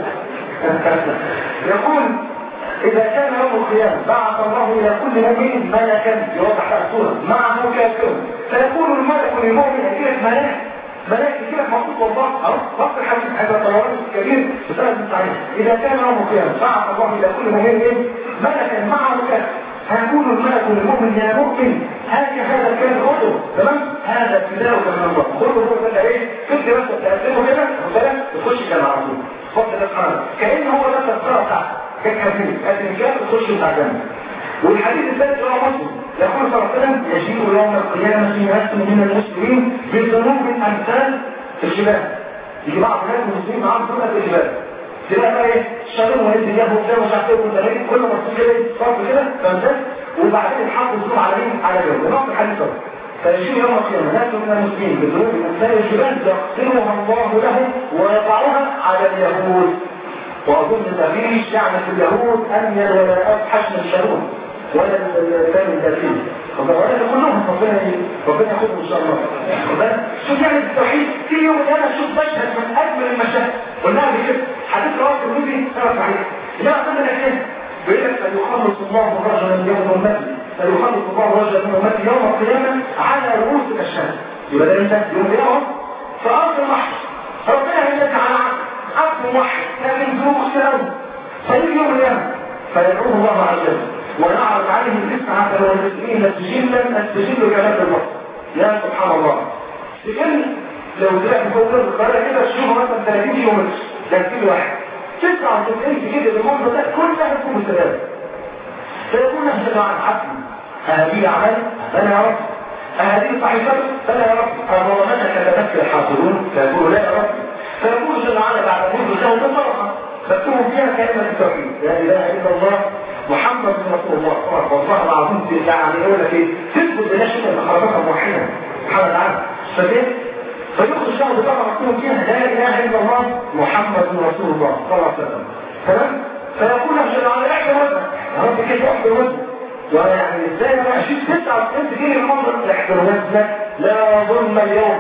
يقول إذا كان يوم القيامة بعث الله إلى كل مؤمن ملكا يوضح الصورة معه كافر فيقول الملك للمؤمن أكيد ملاك ملاك كده مخصوص والله أهو وقت الحديث هذا الطوارئ الكبير بسبب التعليم إذا كان يوم القيامة بعث الله إلى كل مؤمن ملكا معه كافر هيقول الملك للمؤمن يا مؤمن هاك هذا الكلام خذه تمام هذا ابتداء من الله خذه هو ده ايه كنت بس تقدمه كده وبالك تخش كده على طول فضل الاسماء كأن هو ده التذكره بتاعته كالكافرين لكن كان تخش بتاع جنة والحديث الثالث هو مسلم يقول صلى الله عليه وسلم يجيء يوم القيامة ناس من المسلمين بذنوب امثال الجبال يجي بعض الناس المسلمين معاهم ذنوب الجبال تلاقي بقى ايه شغل وهند جابه وبتاع مش عارف ايه وانت كل ما تصير كده صرف كده فهمت وبعدين يتحط الذنوب على مين على جنب ونقطة الحديث ده فيجيء يوم القيامة ناس من المسلمين بذنوب امثال الجبال يغفرها الله لهم ويضعها على اليهود وأظن مفيش يعني في اليهود أن ولا حشم الشارون ولا الثاني الدليل ولا كلهم ربنا ربنا ياخدهم ان شاء الله شوف يعني التوحيد في يوم انا اشوف مشهد من اجمل المشاهد قلناها قبل كده حديث رواه الترمذي انا صحيح لا اقول لك ايه بيقول لك سيخلص الله رجلا يوم امتي سيخلص الله رجلا من امتي يوم القيامه على رؤوس الاشهاد يبقى ده انت يوم القيامه في ارض المحشر ربنا هيجي على عبد واحد لكن ذنوب كتير قوي فيجي يوم القيامه فيدعوه الله عز وجل ونعرض عليه تسعة وتسعين سجلا السجل جلال الوقت يا سبحان الله سجل لو طلعت فوق القاهرة كده تشوفه مثلا 30 كيلو متر ده كيلو واحد 99 سجل بالمنظر ده كلها تكون سلام فيقول نفس عن حكم هذه أعمال فلا يا رب هذه صحيفة فلا يا رب أظلمتك كتبت الحاصلون فيقول لا يا رب فيقول جل وعلا بعد موت له بالفرحة فاكتبوا فيها كلمة التوحيد لا إله إلا الله محمد رسول الله والله العظيم يعني يقول لك ايه تثبت بلا شيء ان خرجها موحدا سبحان الله فكيف فيخرج له بطاقه مكتوب فيها لا اله الا الله محمد رسول الله صلى الله عليه وسلم تمام فيقول له جل وعلا احكي وزنك يا رب كيف احكي وزنك ويعني ازاي انا اشيل 99 جنيه المنظر احكي وزنك لا ظلم اليوم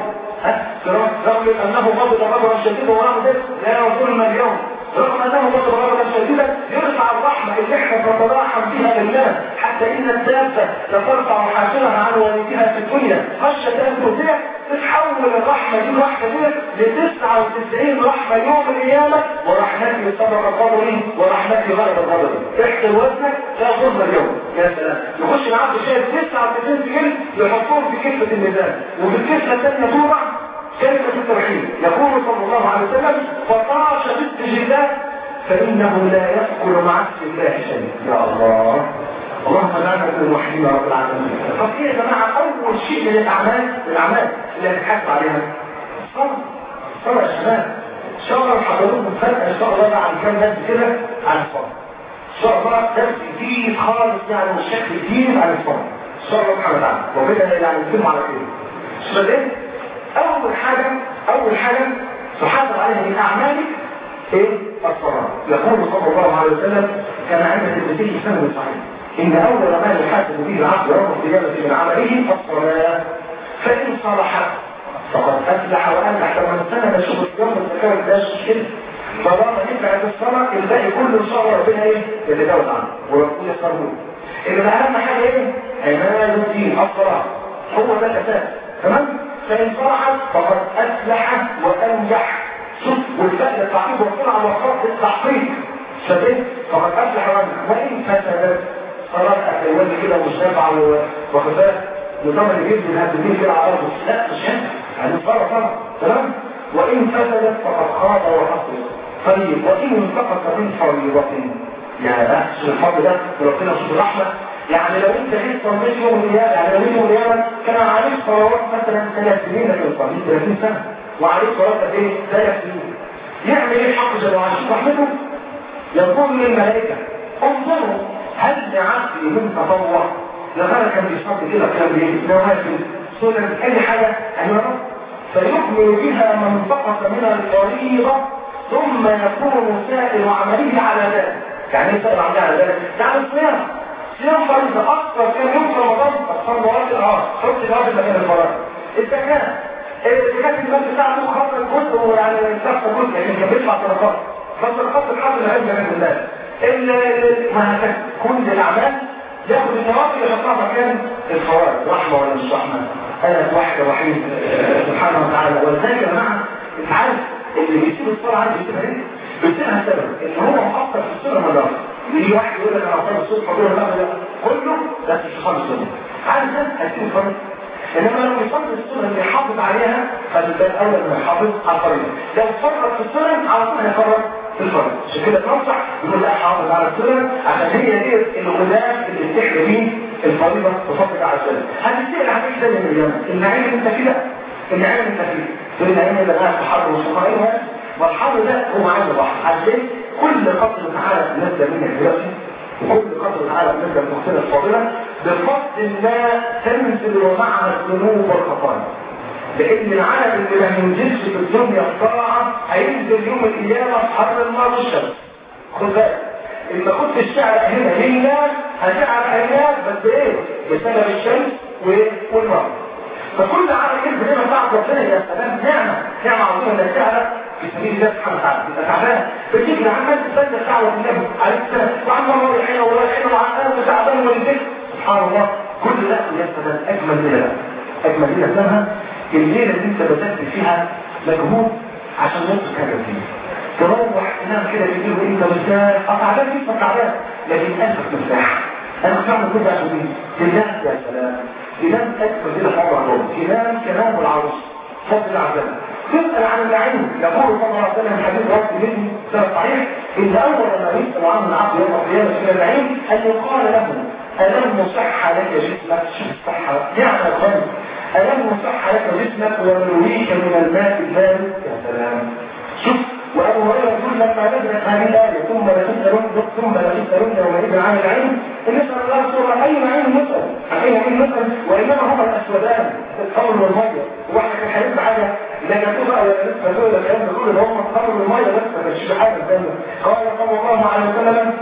رغم انه غضب غضبا شديدا ورغم ذلك لا ظلم اليوم رغم انه غضب غضبا شديدا يرفع الرحمه اللي احنا نتراحم بها لله حتى ان الدابه لترفع حاجرها عن والدها في الدنيا خشيه ان تؤذيك تتحول الرحمه دي الواحده دي ل 99 رحمه يوم القيامه ورحمتي سبق غضبي ورحمتي غلب غضبي احكي وزنك لا ظلم اليوم يا سلام يخش العبد شايف 99 جلد يحطهم في كفه الميزان وفي الكفه الثانيه توضع كلمة التوحيد يقول صلى الله عليه وسلم فطاش بالسجدات فإنه لا يأكل مع اسم الله شيء يا الله اللهم اجعلنا من الموحدين يا رب العالمين طب ايه يا جماعه اول شيء من الاعمال الاعمال اللي هنتحاسب عليها الصلاه الصلاه يا شباب ان شاء الله حضراتكم فرق ان شاء الله بقى عن كام درس كده عن الصلاه ان شاء الله درس جديد خالص يعني وشكل جديد عن الصلاه ان شاء الله سبحانه وتعالى وكده يعني نتكلم على كده شباب اول حاجة اول حاجة تحاسب عليها من اعمالك ايه الصلاه يقول صلى الله عليه وسلم كما عند الترمذي سند صحيح ان اول ما يحاسب به العبد يوم القيامه من عمله الصلاه فان صلحت فقد افلح وانجح لما السنه نشوف الصيام والزكاه والداش كده طالما نفعت الصلاه الباقي كله ان شاء الله ربنا ايه يتجاوز عنه وربنا يسره اللي اهم حاجه ايه عماد الدين الصلاه هو ده الاساس تمام فان صلحت فقد افلح وانجح شوف والفعل التعقيد والصنع والخط التحقيق شبه فقد افلح وانجح وان فسدت صلاه اخوان كده مش نافعه واخد بالك نظام اللي جبت الهدفين كده على الارض لا مش هنا يعني صلاه طبعا تمام وان فسدت فقد خاض وخسر طيب وان انتقص من فريضه يا اخي الفضل ده ربنا شوف الرحمه يعني لو انت جيت صليت يوم القيامه يعني لو يوم القيامه كان عليك صلوات مثلا ثلاث سنين لكن صليت 30 سنه وعليك صلاه قد ايه؟ ثلاث سنين يعمل ايه حق جل وعلا شوف رحمته يقول للملائكه انظروا هل لعبدي من تطوع يا ترى كان بيصلي كده كان بينوافل سنن اي حاجه ايوه فيكمل بها من سقط من الفريضه ثم يكون سائر عمله على ذلك يعني ايه سائر عمله على ذلك؟ يعني الصيام صيام فريضه اكثر كان يوم رمضان اصلا مواد اه حط الواجب مكان الفرائض الزكاه الزكاه المال بتاعته خاصه جزء ويعني شخص جزء لكن كان بيدفع صدقات فالصدقات الحمد لله عند الله وهكذا كل الاعمال ياخد النوافل يحطها مكان الفوائد رحمه ولا مش رحمه انا واحد رحيم سبحانه وتعالى ولذلك يا جماعه انت عارف اللي بيسيب الصلاه عايز يسيبها ليه؟ بيسيبها سبب ان هو مقصر في السنه ولا يجي واحد يقول لك انا اصلي الصبح اقول له لا كله بس مش خالص السنه عايز ده هيسيب الفرض انما لو يصلي السنه اللي يحافظ عليها فده الاول انه يحافظ على الفريضه لو فرط في السنه على طول هيفرط في الفرد عشان كده ننصح يقول لا حافظ على السنن عشان هي دي الغلاف اللي بتحمي بيه الفريضه بفضل على السنن هتسال عليك ده من اليوم النعيم انت كده النعيم انت كده تقول النعيم اللي قاعد في حر وسخائها والحر ده هو عايز البحر عشان كل قطر تعالى نزل منها دلوقتي وكل قطر تعالى نزل مختلف الفاضله بفضل الله تنزل ومعها الذنوب والخطايا لان العالم اللي ما ينزلش في الدنيا الطاعه هينزل يوم القيامه في حر النار والشمس خد بالك ان كنت الشعر هنا لله هتعرف هناك بس ايه بسبب الشمس والنار فكل عالم ينزل هنا تعرف ربنا يا سلام نعمه نعمه عظيمه انك تعرف في سبيل الله سبحانه وتعالى انت تعبان بتيجي عمال تستنى دعوه النبي عليه السلام وعمال رايحين ورايحين وعمال وتعبان والذكر سبحان الله كل ده يا سلام اجمل ليله اجمل ليله اسمها الليلة اللي انت بذلت فيها مجهود عشان نصف حاجة فيه تروح تنام كده بالليل وانت مرتاح اه تعبان جسمك تعبان لكن قلبك مرتاح انا كنت بعمل كده عشان ايه؟ تنام يا سلام تنام تكفى كده حر عضوم تنام كلام العروس فضل العذاب تسأل عن العلم يقول صلى الله عليه وسلم حديث رب منه سنة صحيح إن أول ما يسأل عنه العبد يوم القيامة من العلم أن يقال له ألم صح لك جسمك شوف الصحة نعم الخير ألم نصح لك جسمك ونرويك من الماء البارد يا سلام شوف وأبو هريرة يقول لما ندرك هذه الآية ثم لتسألن ثم لتسألن يومئذ عن العلم إن نسأل الله سورة أي علم نسأل عن أي علم نسأل وإنما هما الأسودان القول والمية واحنا كان هيبقى حاجة لا جاتوه بقى ولا لسه دول الكلام ده كله هم القول والمية بس ما كانش حاجة ثانية قال صلى الله عليه وسلم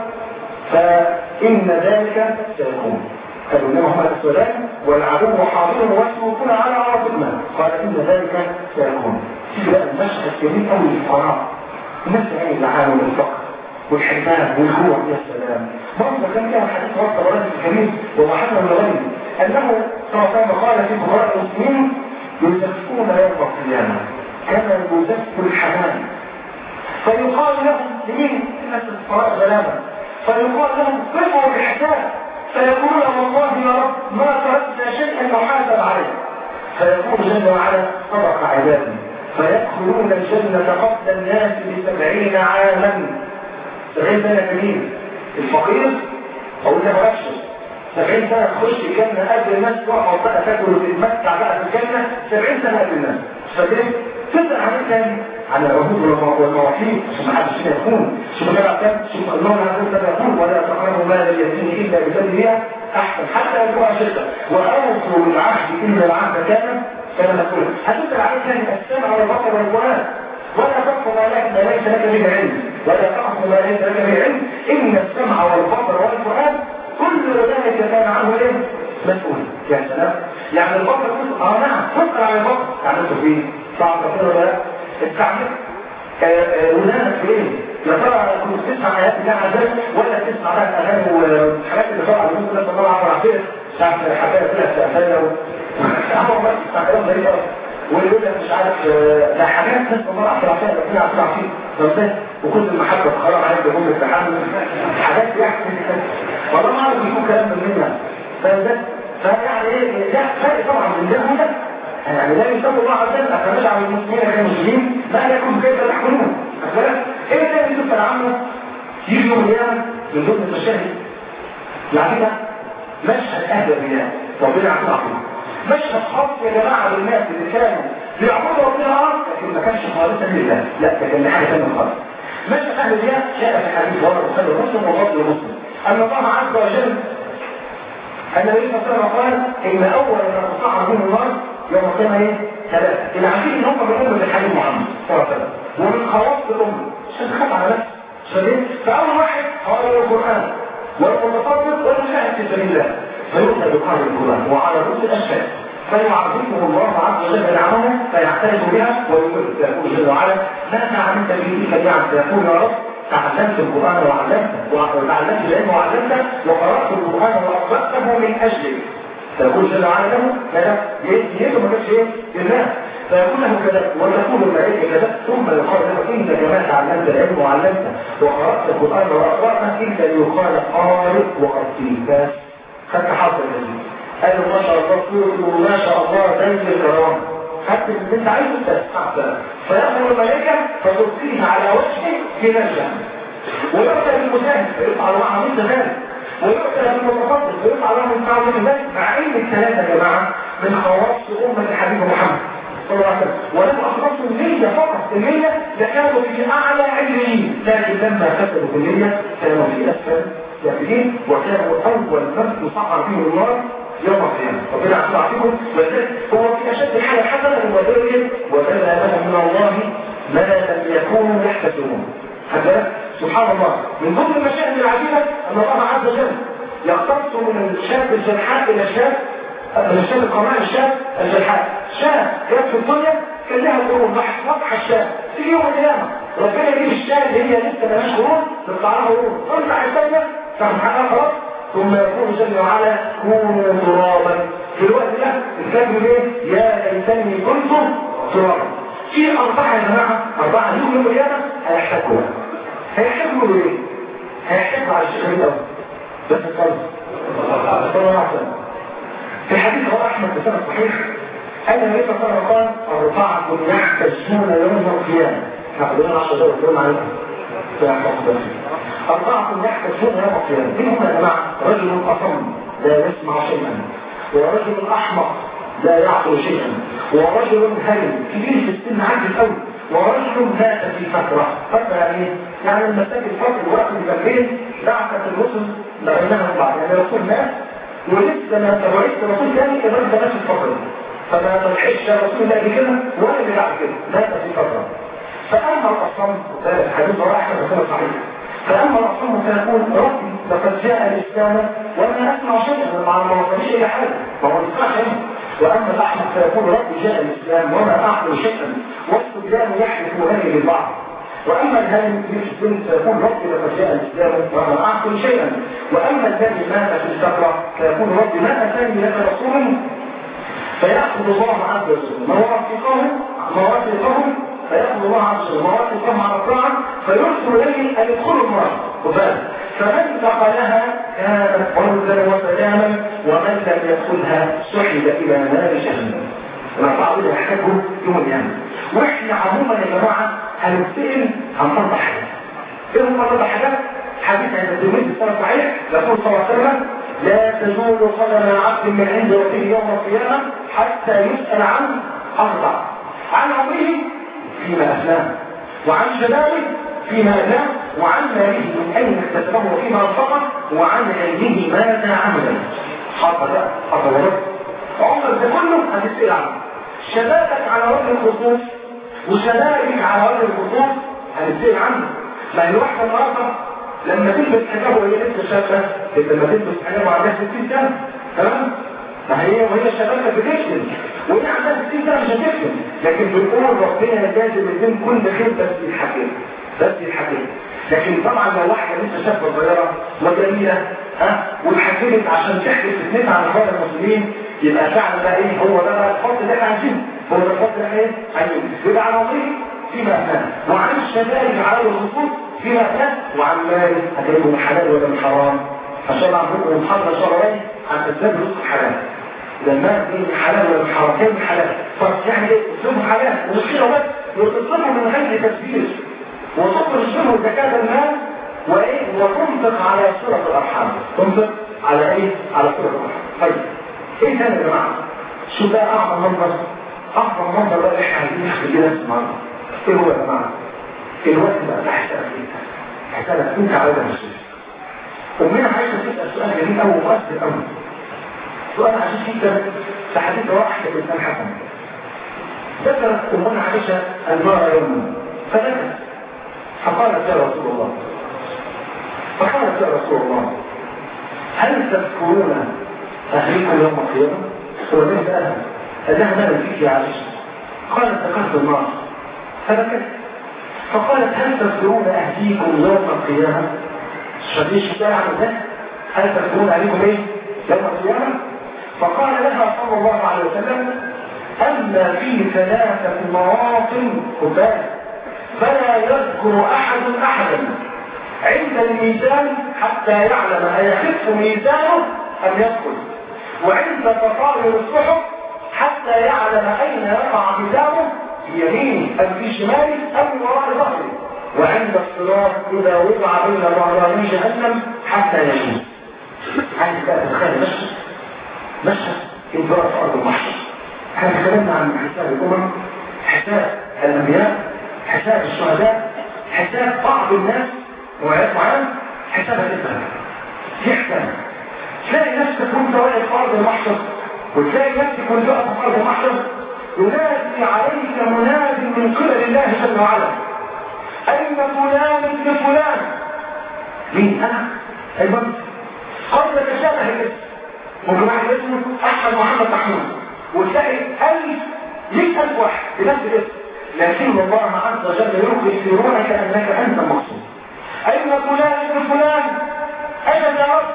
فإن ذلك سيكون قالوا انما هم الاسودان والعدو حاضر واسمكون على عرض الماء قال ان ذلك سيكون في بقى المشهد جميل قوي للفراغ الناس يعني العالم والفقر والحرمان والجوع يا سلام برضه كان فيها حديث وقت ورد الكريم ومحمد الغني انه صلى الله عليه وسلم قال في براء المسلمين يزفون يوم القيامه كما يزف الحمام فيقال لهم لمين؟ الناس الفقراء غلابه فيقال لهم قفوا بحساب فيقولون والله يا رب ما تركنا شيئا نحاسب عليه فيقول جل وعلا صدق عبادي فيدخلون الجنة قبل الناس بسبعين عاما سبعين سنة كبير الفقير أقول له أبشر سبعين سنة تخش الجنة قبل الناس تقعد بقى تاكل وتتمتع بقى في الجنة سبعين سنة قبل الناس فاكرين؟ تسأل عن تاني عن العهود والمواثيق عشان ما حدش فينا يكون شوف كده كام شوف الله عز وجل يقول ولا تقربوا مال اليتيم الا بسببها احسن حتى يكون شركا واوفوا بالعهد الا العهد كان كان مسؤولا هتسال عليه تاني السمع والبصر والفؤاد ولا تقف ما لك ما ليس لك به علم ولا تقف ما ليس لك به علم ان السمع والبصر والفؤاد كل ذلك كان عنه ايه مسؤول يا سلام يعني البصر كله اه نعم فكر على البصر تعملته فيه صعب كده ولا لا استعمل ولادك في ايه يا ترى كنت تسمع ايات الله عز وجل ولا تسمع بقى اغاني والحاجات اللي طالعه من الناس الله عبر عن كده بتاعت الحكايه فيها استقبالنا اهو بس بتاع كلام غريب قوي واللي يقول لك مش عارف ده حاجات ناس الله عبر عن كده ربنا عبر عن كده وكل المحبه خرج عليك بهم التحمل حاجات يعني والله ما اعرف يكون كلام من منا فده فيعني ايه ده فرق طبعا من ده وده يعني لا يسمى الله عز وجل أفنجعل المسلمين كالمسلمين ما لكم كيف تحكمون أفلا إيه ده اللي تسأل عنه يجي يوم القيامة من ضمن المشاهد يعني كده مشهد أهل الرياء ربنا يعطينا عقيم مشهد خاص يا جماعة بالناس اللي كانوا بيعبدوا ربنا عارف لكن ما كانش خالصا لله لا ده كان حاجة ثانية خالص مشهد أهل الرياء جاء في حديث ورد البخاري ومسلم وفضل مسلم أن الله عز وجل أن النبي صلى الله عليه وسلم قال إن أول ما تصعد من النار يوم القيامة ايه؟ ثلاثة اللي عارفين ان هم من أمة الحبيب محمد صلى الله عليه وسلم ومن خواص الأمة عشان تخاف على نفسك عشان فأول واحد قال القرآن والمتصدق والمشاهد في سبيل الله فيؤتى بقرن القرآن وعلى رؤوس الأشهاد فيعظمه الله عز وجل نعمه فيعترف بها ويقول يقول جل وعلا ماذا عملت به تلك النعم فيقول يا رب تعلمت القرآن وعلمته وتعلمت العلم وعلمته وقرأت القرآن وأطلقته من أجلك فيقول جل وعلا له كذا نيته ما كانش ايه لله فيقول له كذا وتقول الملائكه كذا ثم يقال له انك ما تعلمت العلم وعلمته وقرات القران واقراته الا يقال قارئ وقرتيه بس خدت حظ الذي قال له ما شاء الله تقول ما شاء الله زي الكرام خدت اللي انت عايزه تستحسن فيأمر الملائكه فتلقيه على وجهه في الجنه ويؤتى بالمشاهد فيفعل معه مثل ذلك ويؤتى بالمتصدق ويفعل له من تعظيم الله مع ان الثلاثه يا جماعه من خواص امه الحبيب محمد صلى الله عليه وسلم ولم اخلصوا النيه فقط النيه لكانوا في اعلى علمين لكن لما فسدوا في النيه كانوا في اسفل سافلين وكانوا اول من تصعر فيه النار يوم القيامة ربنا يعطينا فيكم ولذلك هو في أشد الحالة حسنة وبدل وبدا لهم من الله ما لم يكونوا يحتسبون هذا سبحان الله من ضمن المشاهد العجيبة أن الله عز وجل يختص من الشاب الجلحاء إلى الشاب من الشاب القماء الشاب الجلحاء شاب كانت في الدنيا كان لها قرون واضحة الشاب في يوم القيامة ربنا يجيب الشاب اللي هي لسه مالهاش قرون تطلع لها قرون تطلع الثانية تحققها خلاص ثم يقول جل وعلا كونوا ترابا في الوقت ده الكلب ايه يا ليتني كنت ترابا في أربعة يا جماعة أربعة يوم يوم القيامة هيحتاجوا هيحتاجوا ليه؟ هيحتاجوا على الشيخ الأول بس الصلاة صلى الله عليه وسلم في حديث رواه أحمد بسنة صحيح أن النبي صلى الله عليه وسلم قال أربعة يحتجون يوم القيامة ناخد لنا 10 دقايق نقول عليهم أربعة يحتجون يوم القيامة مين هم يا جماعة؟ رجل أصم لا يسمع شيئا ورجل أحمق لا يعقل شيئا ورجل هرم كبير في السن عجز قوي ورجل مات في فترة فترة يعني يعني المساجد فترة الوقت اللي بالليل بعثت الرسل بينهم بعض يعني الرسول مات ولسه ما تبعث رسول ثاني كمان ده نفس الفترة فما تلحقش الرسول لا كده ولا اللي بعد كده مات في فترة فأما الأصم ده حديث رواه أحمد بن صحيح فأما الأصم فيقول ربي لقد جاء الإسلام وأنا أسمع شيئا مع ما وصلش إلى حاجة ما هو يسمع شيئا وأما الأحمق فيقول ربي جاء الإسلام وما أعقل شيئا والصبيان يحلفون للبعض وأما الهالم في السن فيقول ربي لقد جاء الإسلام وما أعقل شيئا وأما الذي مات في السفرة فيقول ربي ما أتاني لك رسول فيأخذ الله عز وجل مواثقهم مواثقهم فيأخذ الله عز وجل مواثقهم على الطاعة فيرسل إليه أن يدخلوا النار وفاهم فمن دخلها كانت فوزا وسلاما ومن لم يدخلها سحب الى نار جهنم رفعوا الى حاجه يوم القيامه واحنا عموما يا جماعه هنتسال عن اربع حاجات ايه هم اربع حاجات حديث عند الترمذي السنه صحيح يقول صلى الله عليه وسلم لا تزول قدم عبد من عند ربه يوم القيامه حتى يسال عن اربع عن عمره فيما افناه وعن شبابه فيما أداه وعن ماله من أين اكتسبه وفيما أنفقه وعن علمه ماذا عمل حصل لا حصل لا عمر ده كله هتسأل عنه شبابك على وجه الخصوص وشبابك على وجه الخطوط هنبتعد عنه ما هي الواحدة النهارده لما تلبس حجاب وهي لسه شابة لما تلبس حجاب وعندها 60 سنة تمام؟ ما هي وهي شبابة بتكتم وهي عندها 60 سنة مش هتكتم لكن بنقول ربنا لازم يتم كل خير بس يتحكم بس يتحكم لكن طبعا لو واحدة لسه شابة صغيرة وجميلة ها واتحكمت عشان تحدث فتنتها على اخوان المسلمين يبقى فعلا ده ايه هو ده بقى الفضل اللي احنا عايزينه هو ده الفضل اللي احنا ايه عايزينه يبقى على وظيفه فيما كان وعن الشباب على الخصوص فيما كان وعن مال هتلاقيه من حلال ولا من حرام عشان عندكم محاضرة شرعية عن اسباب رزق الحلال ده المال دي من حلال ولا من حرام كان من حلال طب يعني ايه اسلوبه حلال ومش كده بس وتصرفه من غير تسبيل وتخرج منه زكاة المال وايه وتنطق على صلة الارحام تنطق على ايه على صلة الارحام طيب ايه تاني يا جماعه شو ده اعظم منظر اعظم منظر بقى احنا عايزين نخرج كده النهارده ايه هو يا جماعه الوقت بقى ده حسابك انت حسابك انت على ده مش امنا عايزه تسال سؤال جميل قوي ومؤثر قوي سؤال عجيب جدا في حديث واحد الانسان حسن ذكرت امنا عائشه المرأة يوما فذكرت فقالت يا رسول الله فقالت يا رسول الله هل تذكرون أهلكم يوم القيامة؟ هو ليه سألها؟ قال لها ماذا فيك يا عائشة؟ قالت ذكرت النار فبكت فقالت هل تذكرون أهليكم يوم القيامة؟ شديش بقى عن ذلك هل تذكرون أهليكم إيه؟ يوم القيامة؟ فقال لها صلى الله عليه وسلم أما في ثلاثة مواطن قبال فلا يذكر أحد أحدا عند الميزان حتى يعلم أيخف ميزانه أم يدخل وعند تطاير الصحف حتى يعلم أين يقع ميزانه في يمينه أم في شماله أم وراء ظهره وعند الصراط إذا وضع بين ظهراني جهنم حتى يموت عايز بقى تتخيل مشهد مشهد انفراد في أرض المحشر احنا تكلمنا عن حساب الأمم حساب الأنبياء حساب الشهداء حساب بعض الناس وعيات معانا حسابها تبقى في حساب تلاقي نفسك وانت واقف في ارض المحشر وتلاقي نفسك وانت واقف في ارض المحشر ينادي عليك مناد من قبل الله جل وعلا اين فلان ابن فلان مين انا ايوه قبل تشابه الاسم ممكن واحد اسمه احمد محمد محمود وتلاقي الف مئة الف واحد بنفس الاسم لكن الله عز وجل يلقي يسيرونك انك انت المقصود اين فلان ابن فلان اجل يا رب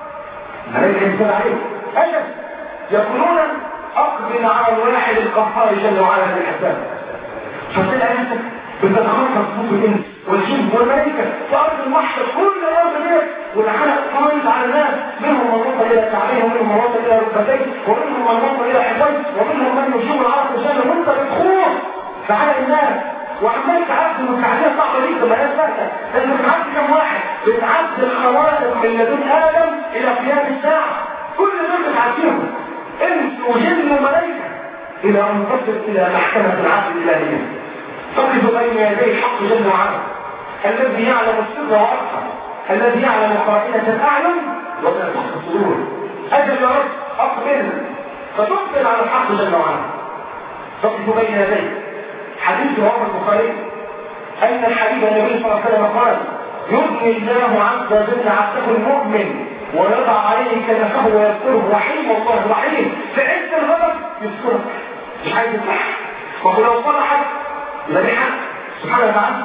ملائكة يمثل عليه أجل يقولون أقبل على الواحد القهار جل وعلا في الحساب فتلاقي نفسك بتتخطى صفوف الإنس والجن والملائكة في أرض المحشر كل الأرض ديت والحلق طايف على الناس منهم من وصل إلى كعبيه ومنهم من وصل إلى ركبتيه ومنهم من وصل إلى حجيه ومنهم من يشوف العرق الجنة وأنت بتخوض في حلق الناس وعمال تعد المكعبية صعبة ليك ما هي سهلة انت بتعد كم واحد بتعد الخوارق من لدن ادم الى قيام الساعة كل دول بتعديهم انس وجن وملائكة الى ان تصل الى محكمة العدل الالهية تقف بين يدي الحق جل وعلا الذي يعلم السر واخفى الذي يعلم خائنة الاعين وما تخفي الصدور اجل يا رب اقبل فتقبل على الحق جل وعلا تقف بين يديه حديث رواه البخاري أن الحبيب النبي صلى الله عليه وسلم قال يبني الله عز وجل عبده المؤمن ويضع عليه كنفه ويذكره رحيم الله رحيم في عز الغضب يذكرك مش عايز يصلح وهو لو صلحت يبقى دي حق سبحانه وتعالى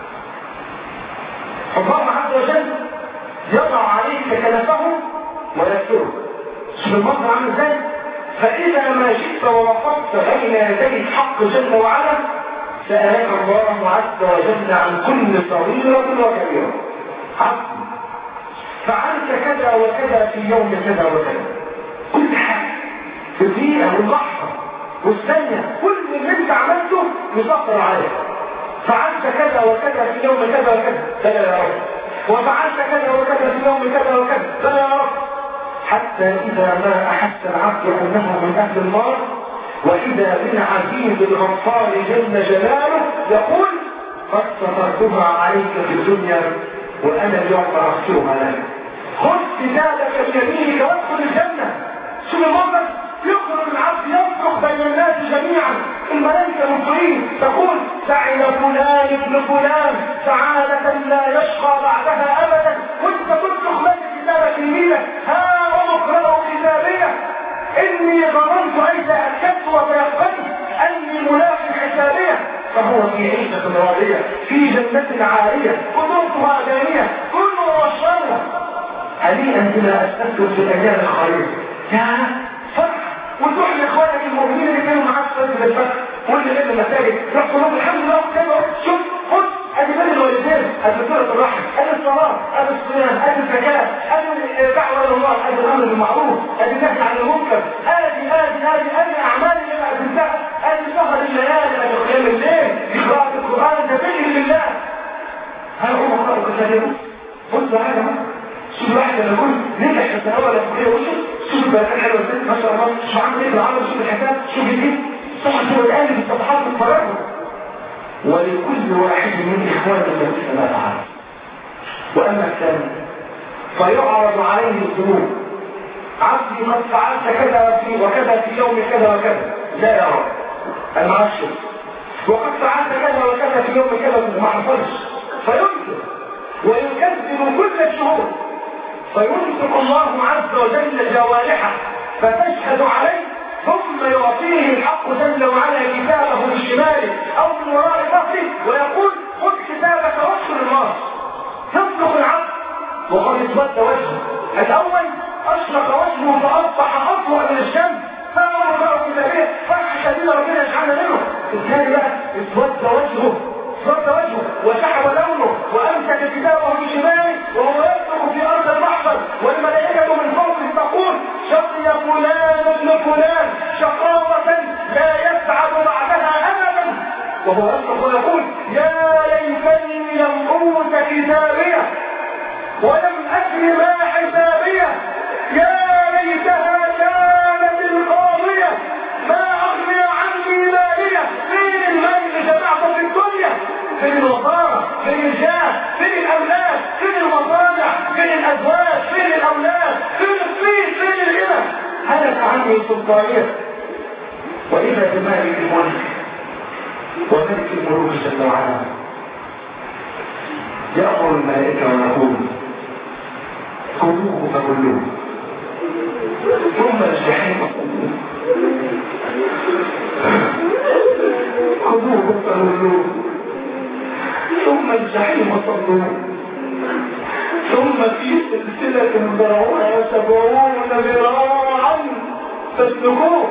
الله عز وجل يضع عليك كنفه ويذكرك شوف المنظر عامل ازاي فإذا ما شئت ووقفت بين يدي الحق جل وعلا سألك الله عز وجل عن كل صغيرة وكبيرة عبد فعلت كذا وكذا في يوم كذا وكذا كل حاجة في الدقيقة واللحظة والثانية كل اللي انت عملته يسطر عليك فعلت كذا وكذا في يوم كذا وكذا بلى يا رب وفعلت كذا وكذا في يوم كذا وكذا بلى يا رب حتى إذا ما أحس العبد أنه من أهل النار وإذا بالعزيز الغفار جل جلاله يقول قد سترتها عليك في الدنيا وأنا اليوم أغفرها لك خذ كتابك بيمينك وادخل الجنة شوف المنظر يخرج العبد يصرخ بين الناس جميعا الملائكة مطيعين تقول سعد فلان ابن فلان سعادة لا يشقى بعدها أبدا وانت كنت خلال كتابك يمينك ها أقرأ كتابية إني ظننت أي تأكدت وتيقنت أني ملاق حسابية فهو في عيشة راضية في جنة عالية قدرتها دانية كل واشربوا هنيئا بما أسلمتم في الأيام الخير يا فرح وتروح لاخوانك المؤمنين اللي كانوا معاك في مسجد الفتح واللي غير المساجد رحت لهم الحمد لله كده شوف خد ادي بر الوالدين ادي صله الرحم ادي الصلاه ادي الصيام ادي الزكاه ادي الدعوه الى الله ادي الامر بالمعروف ادي النهي عن المنكر ادي ادي ادي ادي اعمال اللي انا قدمتها ادي سهر الليالي ادي قيام الليل قراءه القران ده ذكر لله هل هو قراءه كتابه بص يا جماعه شوف الواحد لما يكون نجح في الثانويه الافريقيه وشوف شوف البنات الحلوه ازاي ما شاء الله شوف عامل ايه بالعمل شوف الحساب شوف الدين صح هو الان في الصفحات الفراغ ولكل واحد من اخوانه الذين ما فعل واما الثاني فيعرض عليه الذنوب عبدي قد فعلت كذا في وكذا في يوم كذا وكذا لا يا رب انا ما اعرفش وقد فعلت كذا وكذا في يوم كذا ما حصلش فينكر ويكذب كل الشهور فينطق الله عز وجل جوارحه فتشهد عليه ثم يعطيه الحق جل وعلا كتابه بشماله او من وراء ظهره ويقول خذ كتابك واشكر الله يصدق العبد وقد اسود وجهه الاول اشرق وجهه فاصبح اضوء من الشمس فامر الله كتابه فرح شديد ربنا يجعلنا منه الثاني بقى اسود وجهه اسود وجهه وشعب لونه وامسك كتابه بشماله وهو يسلك في ارض المحفل والملائكه من فوقه تقول شقي فلان ابن فلان شقاوة لا يسعد بعدها ابدا وهو يصرخ ويقول يا ليتني لم اوت كتابيه ولم ادر ما حسابيه يا ليتها كانت القاضيه ما اغني عني ماليه فين المال اللي جمعته في الدنيا فين الوزاره فين الجاه فين الاولاد فين المصانع فين الازواج فين الاولاد فين الصيت فين الغنى هلك عني سلطانيه واذا بمالك الملك وملك الملوك جل وعلا يأمر الملائكة ويقول خذوه فكلوه ثم الجحيم خذوه فكلوه ثم الجحيم صلوه ثم في سلسلة ذرعها سبعون ذراعا فاسلكوه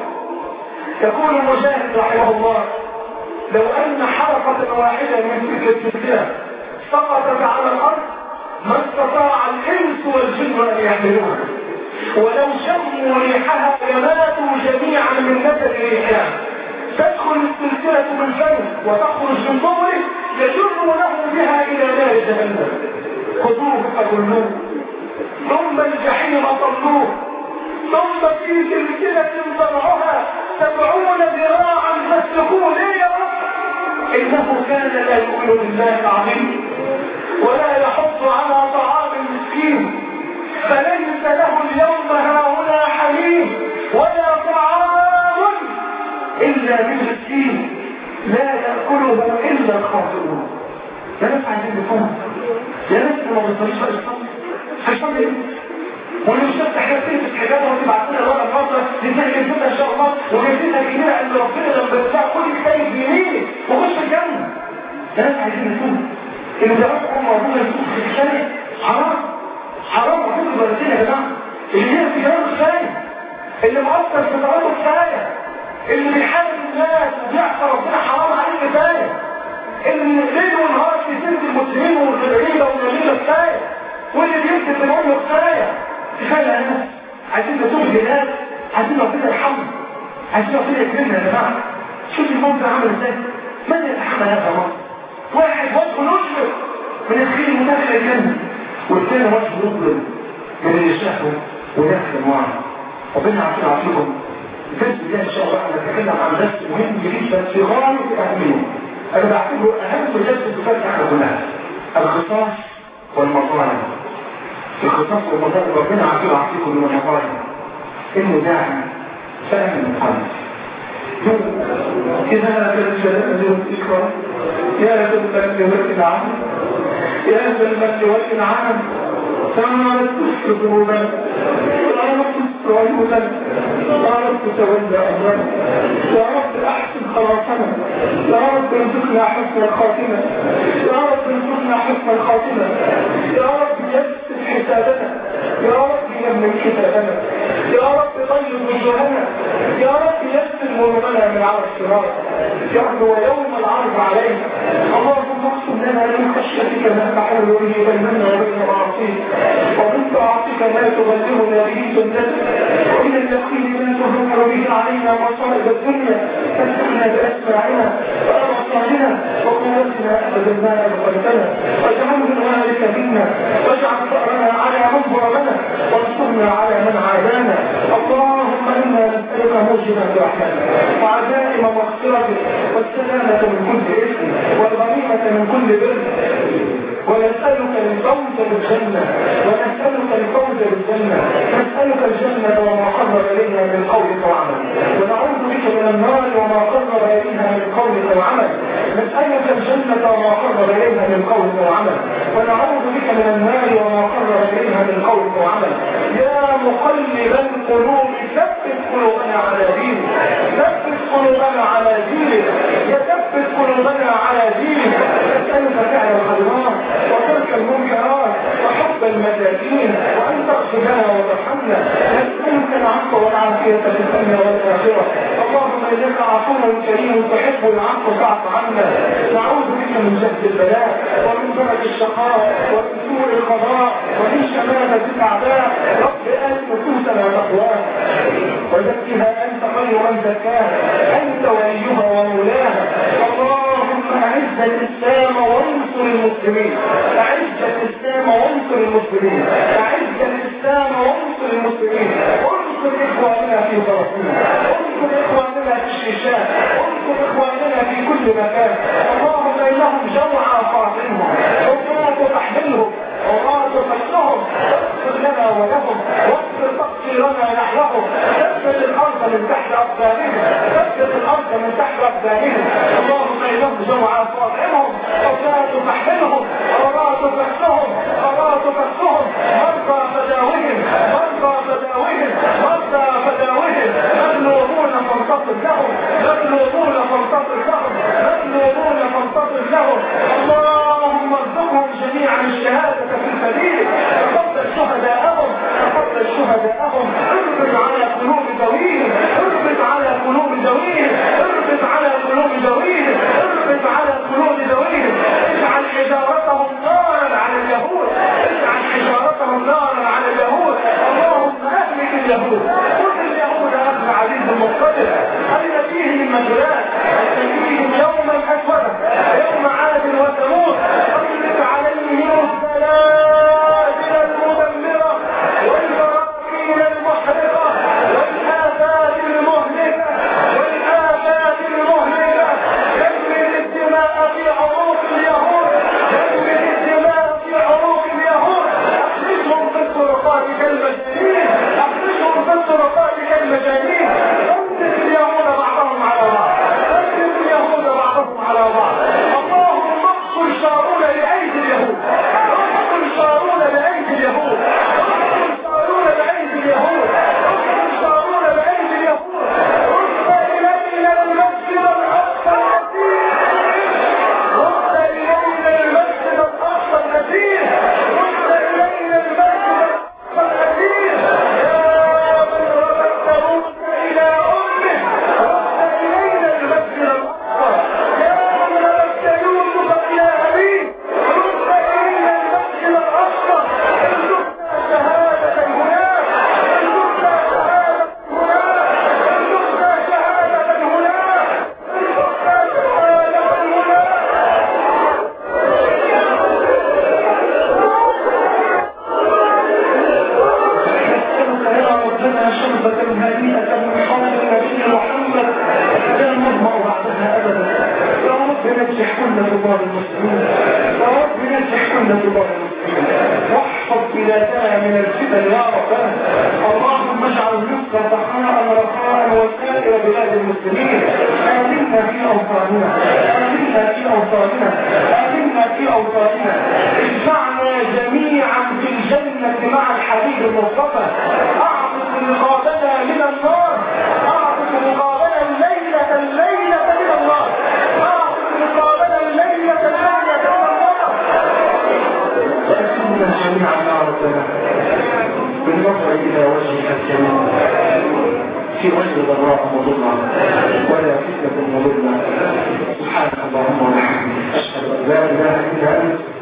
يقول مجاهد رحمه الله لو أن حلقة واحدة من تلك السلسلة سقطت على الأرض ما استطاع الإنس والجن أن يحملوها ولو شموا ريحها لماتوا جميعا من نسل ريحها تدخل السلسلة من فمه وتخرج من ظهره يجرونه بها إلى نار جهنم خذوه فكلوه ثم الجحيم صلوه ثم في سلسلة ضرعها سبعون ذراعا فاسلكوه ليه يا رب إنه كان لا يؤمن بالله العظيم ولا يحض على طعام المسكين فليس له اليوم هاهنا حليم ولا طعام إلا من مسكين لا يأكله إلا الخاطئون يا ناس عايزين نفهم يا ناس ما بيصليش بقى الصلاة هيصلي ايه؟ ولو شفت حاجات تلبس حجابها وتبعت لنا ورقه الفتره ننتهي جنتها ان شاء الله وجنتها كبيره ان ربنا لما بتاع كل كتاب بيميني وخش الجنه يا ناس عايزين نفهم اللي بيعرفوا ام ربنا يسوق في الثانيه حرام حرام وحب البلدين يا جماعه اللي هي في كلام كفايه اللي مؤثر في طريقه كفايه اللي بيحارب الناس وبيعصى ربنا حرام عليه كفايه اللي ليل ونهار في سنة المسلمين والغيبة والنميمة كفاية واللي بيكتب من أمه كفاية كفاية يا ناس عايزين نتوب الجهاد عايزين ربنا يرحمنا عايزين ربنا يكرمنا يا جماعة شوف المنظر عامل ازاي من يتحمل هذا المنظر واحد وجهه يشفق من الخير وداخل الجنة والثاني وجهه يظلم من اللي شافه وداخل النار ربنا يعطينا ويعطيكم الدرس ده ان شاء الله هنتكلم عن درس مهم جدا في غاية الأهمية انا بعتبره اهم درس الدفاع احنا كلها القصاص والمظالم القصاص والمظالم ربنا عطيه وعطيكم من المظالم انه داعي فأمن محمد إذا هذا الجلال والإكرام يا ذا المجد والإنعام يا ذا المجد والإنعام تعالت ذنوبا يا رب استر عيوبا يا رب تولى أمرنا يا رب أحسن خلاصنا يا رب ارزقنا حسن الخاتمة يا رب ارزقنا حسن الخاتمة يا رب يسر حسابنا يا رب يمن كتابنا يا رب طيب وجوهنا يا رب يسر مرمنا من على الصراط يعني ويوم العرض علينا اللهم اقسم لنا من خشيتك ما تحول به بيننا وبين معاصيك ومن طاعتك ما تبلغنا به سنتك ومن اليقين ما تهون به علينا مصائب الدنيا فاسمعنا باسماعنا وابصارنا وقوتنا ابدا ما ابقيتنا واجعله الوارث منا واجعل ثارنا على من ظلمنا وانصرنا على من عادانا اللهم انا نسالك موجبات رحمتك وعزائم مغفرتك والسلامه من كل اثم والغنيمه من كل بر ونسألك الفوز بالجنة ونسألك الفوز بالجنة نسألك الجنة وما قرب إليها من قول وعمل ونعوذ بك من النار وما قرب إليها من قول وعمل نسألك الجنة وما قرب إليها من قول وعمل ونعوذ بك من النار وما قرب إليها من قول وعمل يا مقلب القلوب ثبت قلوبنا على دينك ثبت قلوبنا على دينك يثبت قلوبنا على دينك نسألك فعل الخيرات وترك المنكرات وحب المساكين وأن تغفر لنا وترحمنا نسألك العفو والعافية في الدنيا والآخرة اللهم إنك عفو كريم تحب العفو فاعف عنا نعوذ بك من جهد البلاء ومن درج الشقاء ومن سوء القضاء ومن شماتة الأعداء رب آت نفوسنا تقواها وزكها أنت خير من زكاها أنت وليها ومولاها اللهم أعز الإسلام وانصر المسلمين أعز الإسلام وانصر المسلمين أعز الإسلام وانصر المسلمين انصر إخواننا في فلسطين انصر إخواننا في الشيشان انصر إخواننا في كل مكان اللهم إنهم جوعى فاطمهم ولا تحملهم ولا تفشهم اغفر لنا ولهم واغفر تقصيرنا نحوهم ثبت الارض من تحت اقدامهم ثبت الارض من تحت اقدامهم اللهم انهم جوعى فاطمهم ولا تفحمهم ولا تفشهم ولا تفشهم مرضى فداوهم مرضى فداوهم مرضى فداوهم مظلومون فانتصر لهم مظلومون فانتصر لهم مظلومون فانتصر لهم اللهم ارزقهم جميعا الشهادة في سبيلك تفضل شهداءهم تفضل شهداءهم اربط على قلوب ذويهم اربط على قلوب ذويهم اربط على قلوب ذويهم اربط على قلوب ذويهم اجعل حجارتهم نارا على اليهود اجعل حجارتهم نارا على اليهود اللهم اهلك اليهود خذ اليهود اخذ عزيز المقتدر اين فيهم المجرات اين فيهم يوما اسودا يوم عاد وثمود اطلق عليهم السلاسل المدمره والبراكين المحرقه والافات المهلكه والافات المهلكه دمر الدماء في عروق اليهود دمر الدماء في عروق اليهود اخرجهم في الطرقات كالمجانين اخرجهم في الطرقات كالمجانين انزل اليهود بعضهم على بعض انزل اليهود بعضهم على بعض اللهم اقتل شارون لايدي اليهود اقتل شارون لايدي اليهود اقتل شارون لايدي اليهود اقتل شارون لايدي اليهود رد الينا المسجد الاقصى العتيق رد الينا المسجد الاقصى العتيق رد الينا المسجد الاقصى العتيق يا من رددت موسى الى امه رد الينا المسجد الاقصى يا من رددت يوسف الى ابيه رد الينا المسجد الاقصى ارزقنا شهاده هناك ارزقنا شهاده هناك ارزقنا شهاده هناك ارزقنا شهاده هناك نسألك يا ربنا شربة هنيئة من حوض النبي محمد لا نظمأ بعدها أبدا يا رب نجح كل كبار المسلمين يا رب نجح كل كبار المسلمين واحفظ بلادنا من الفتن يا ربنا اللهم اجعل الرزق رخاء رخاء وسائر بلاد المسلمين آمنا في أوطاننا آمنا في أوطاننا آمنا في أوطاننا اجمعنا جميعا في الجنة مع الحبيب المصطفى أعطف رقابنا من النار أعطف رقابنا الليلة الليلة من النار أعطف رقابنا الليلة الليلة من النار وأسلنا جميعا يا ربنا بالنظر إلى وجهك الكريم في وجه ضراء مضرة ولا فتنة مضرة سبحانك اللهم وبحمدك أشهد أن لا إله إلا أنت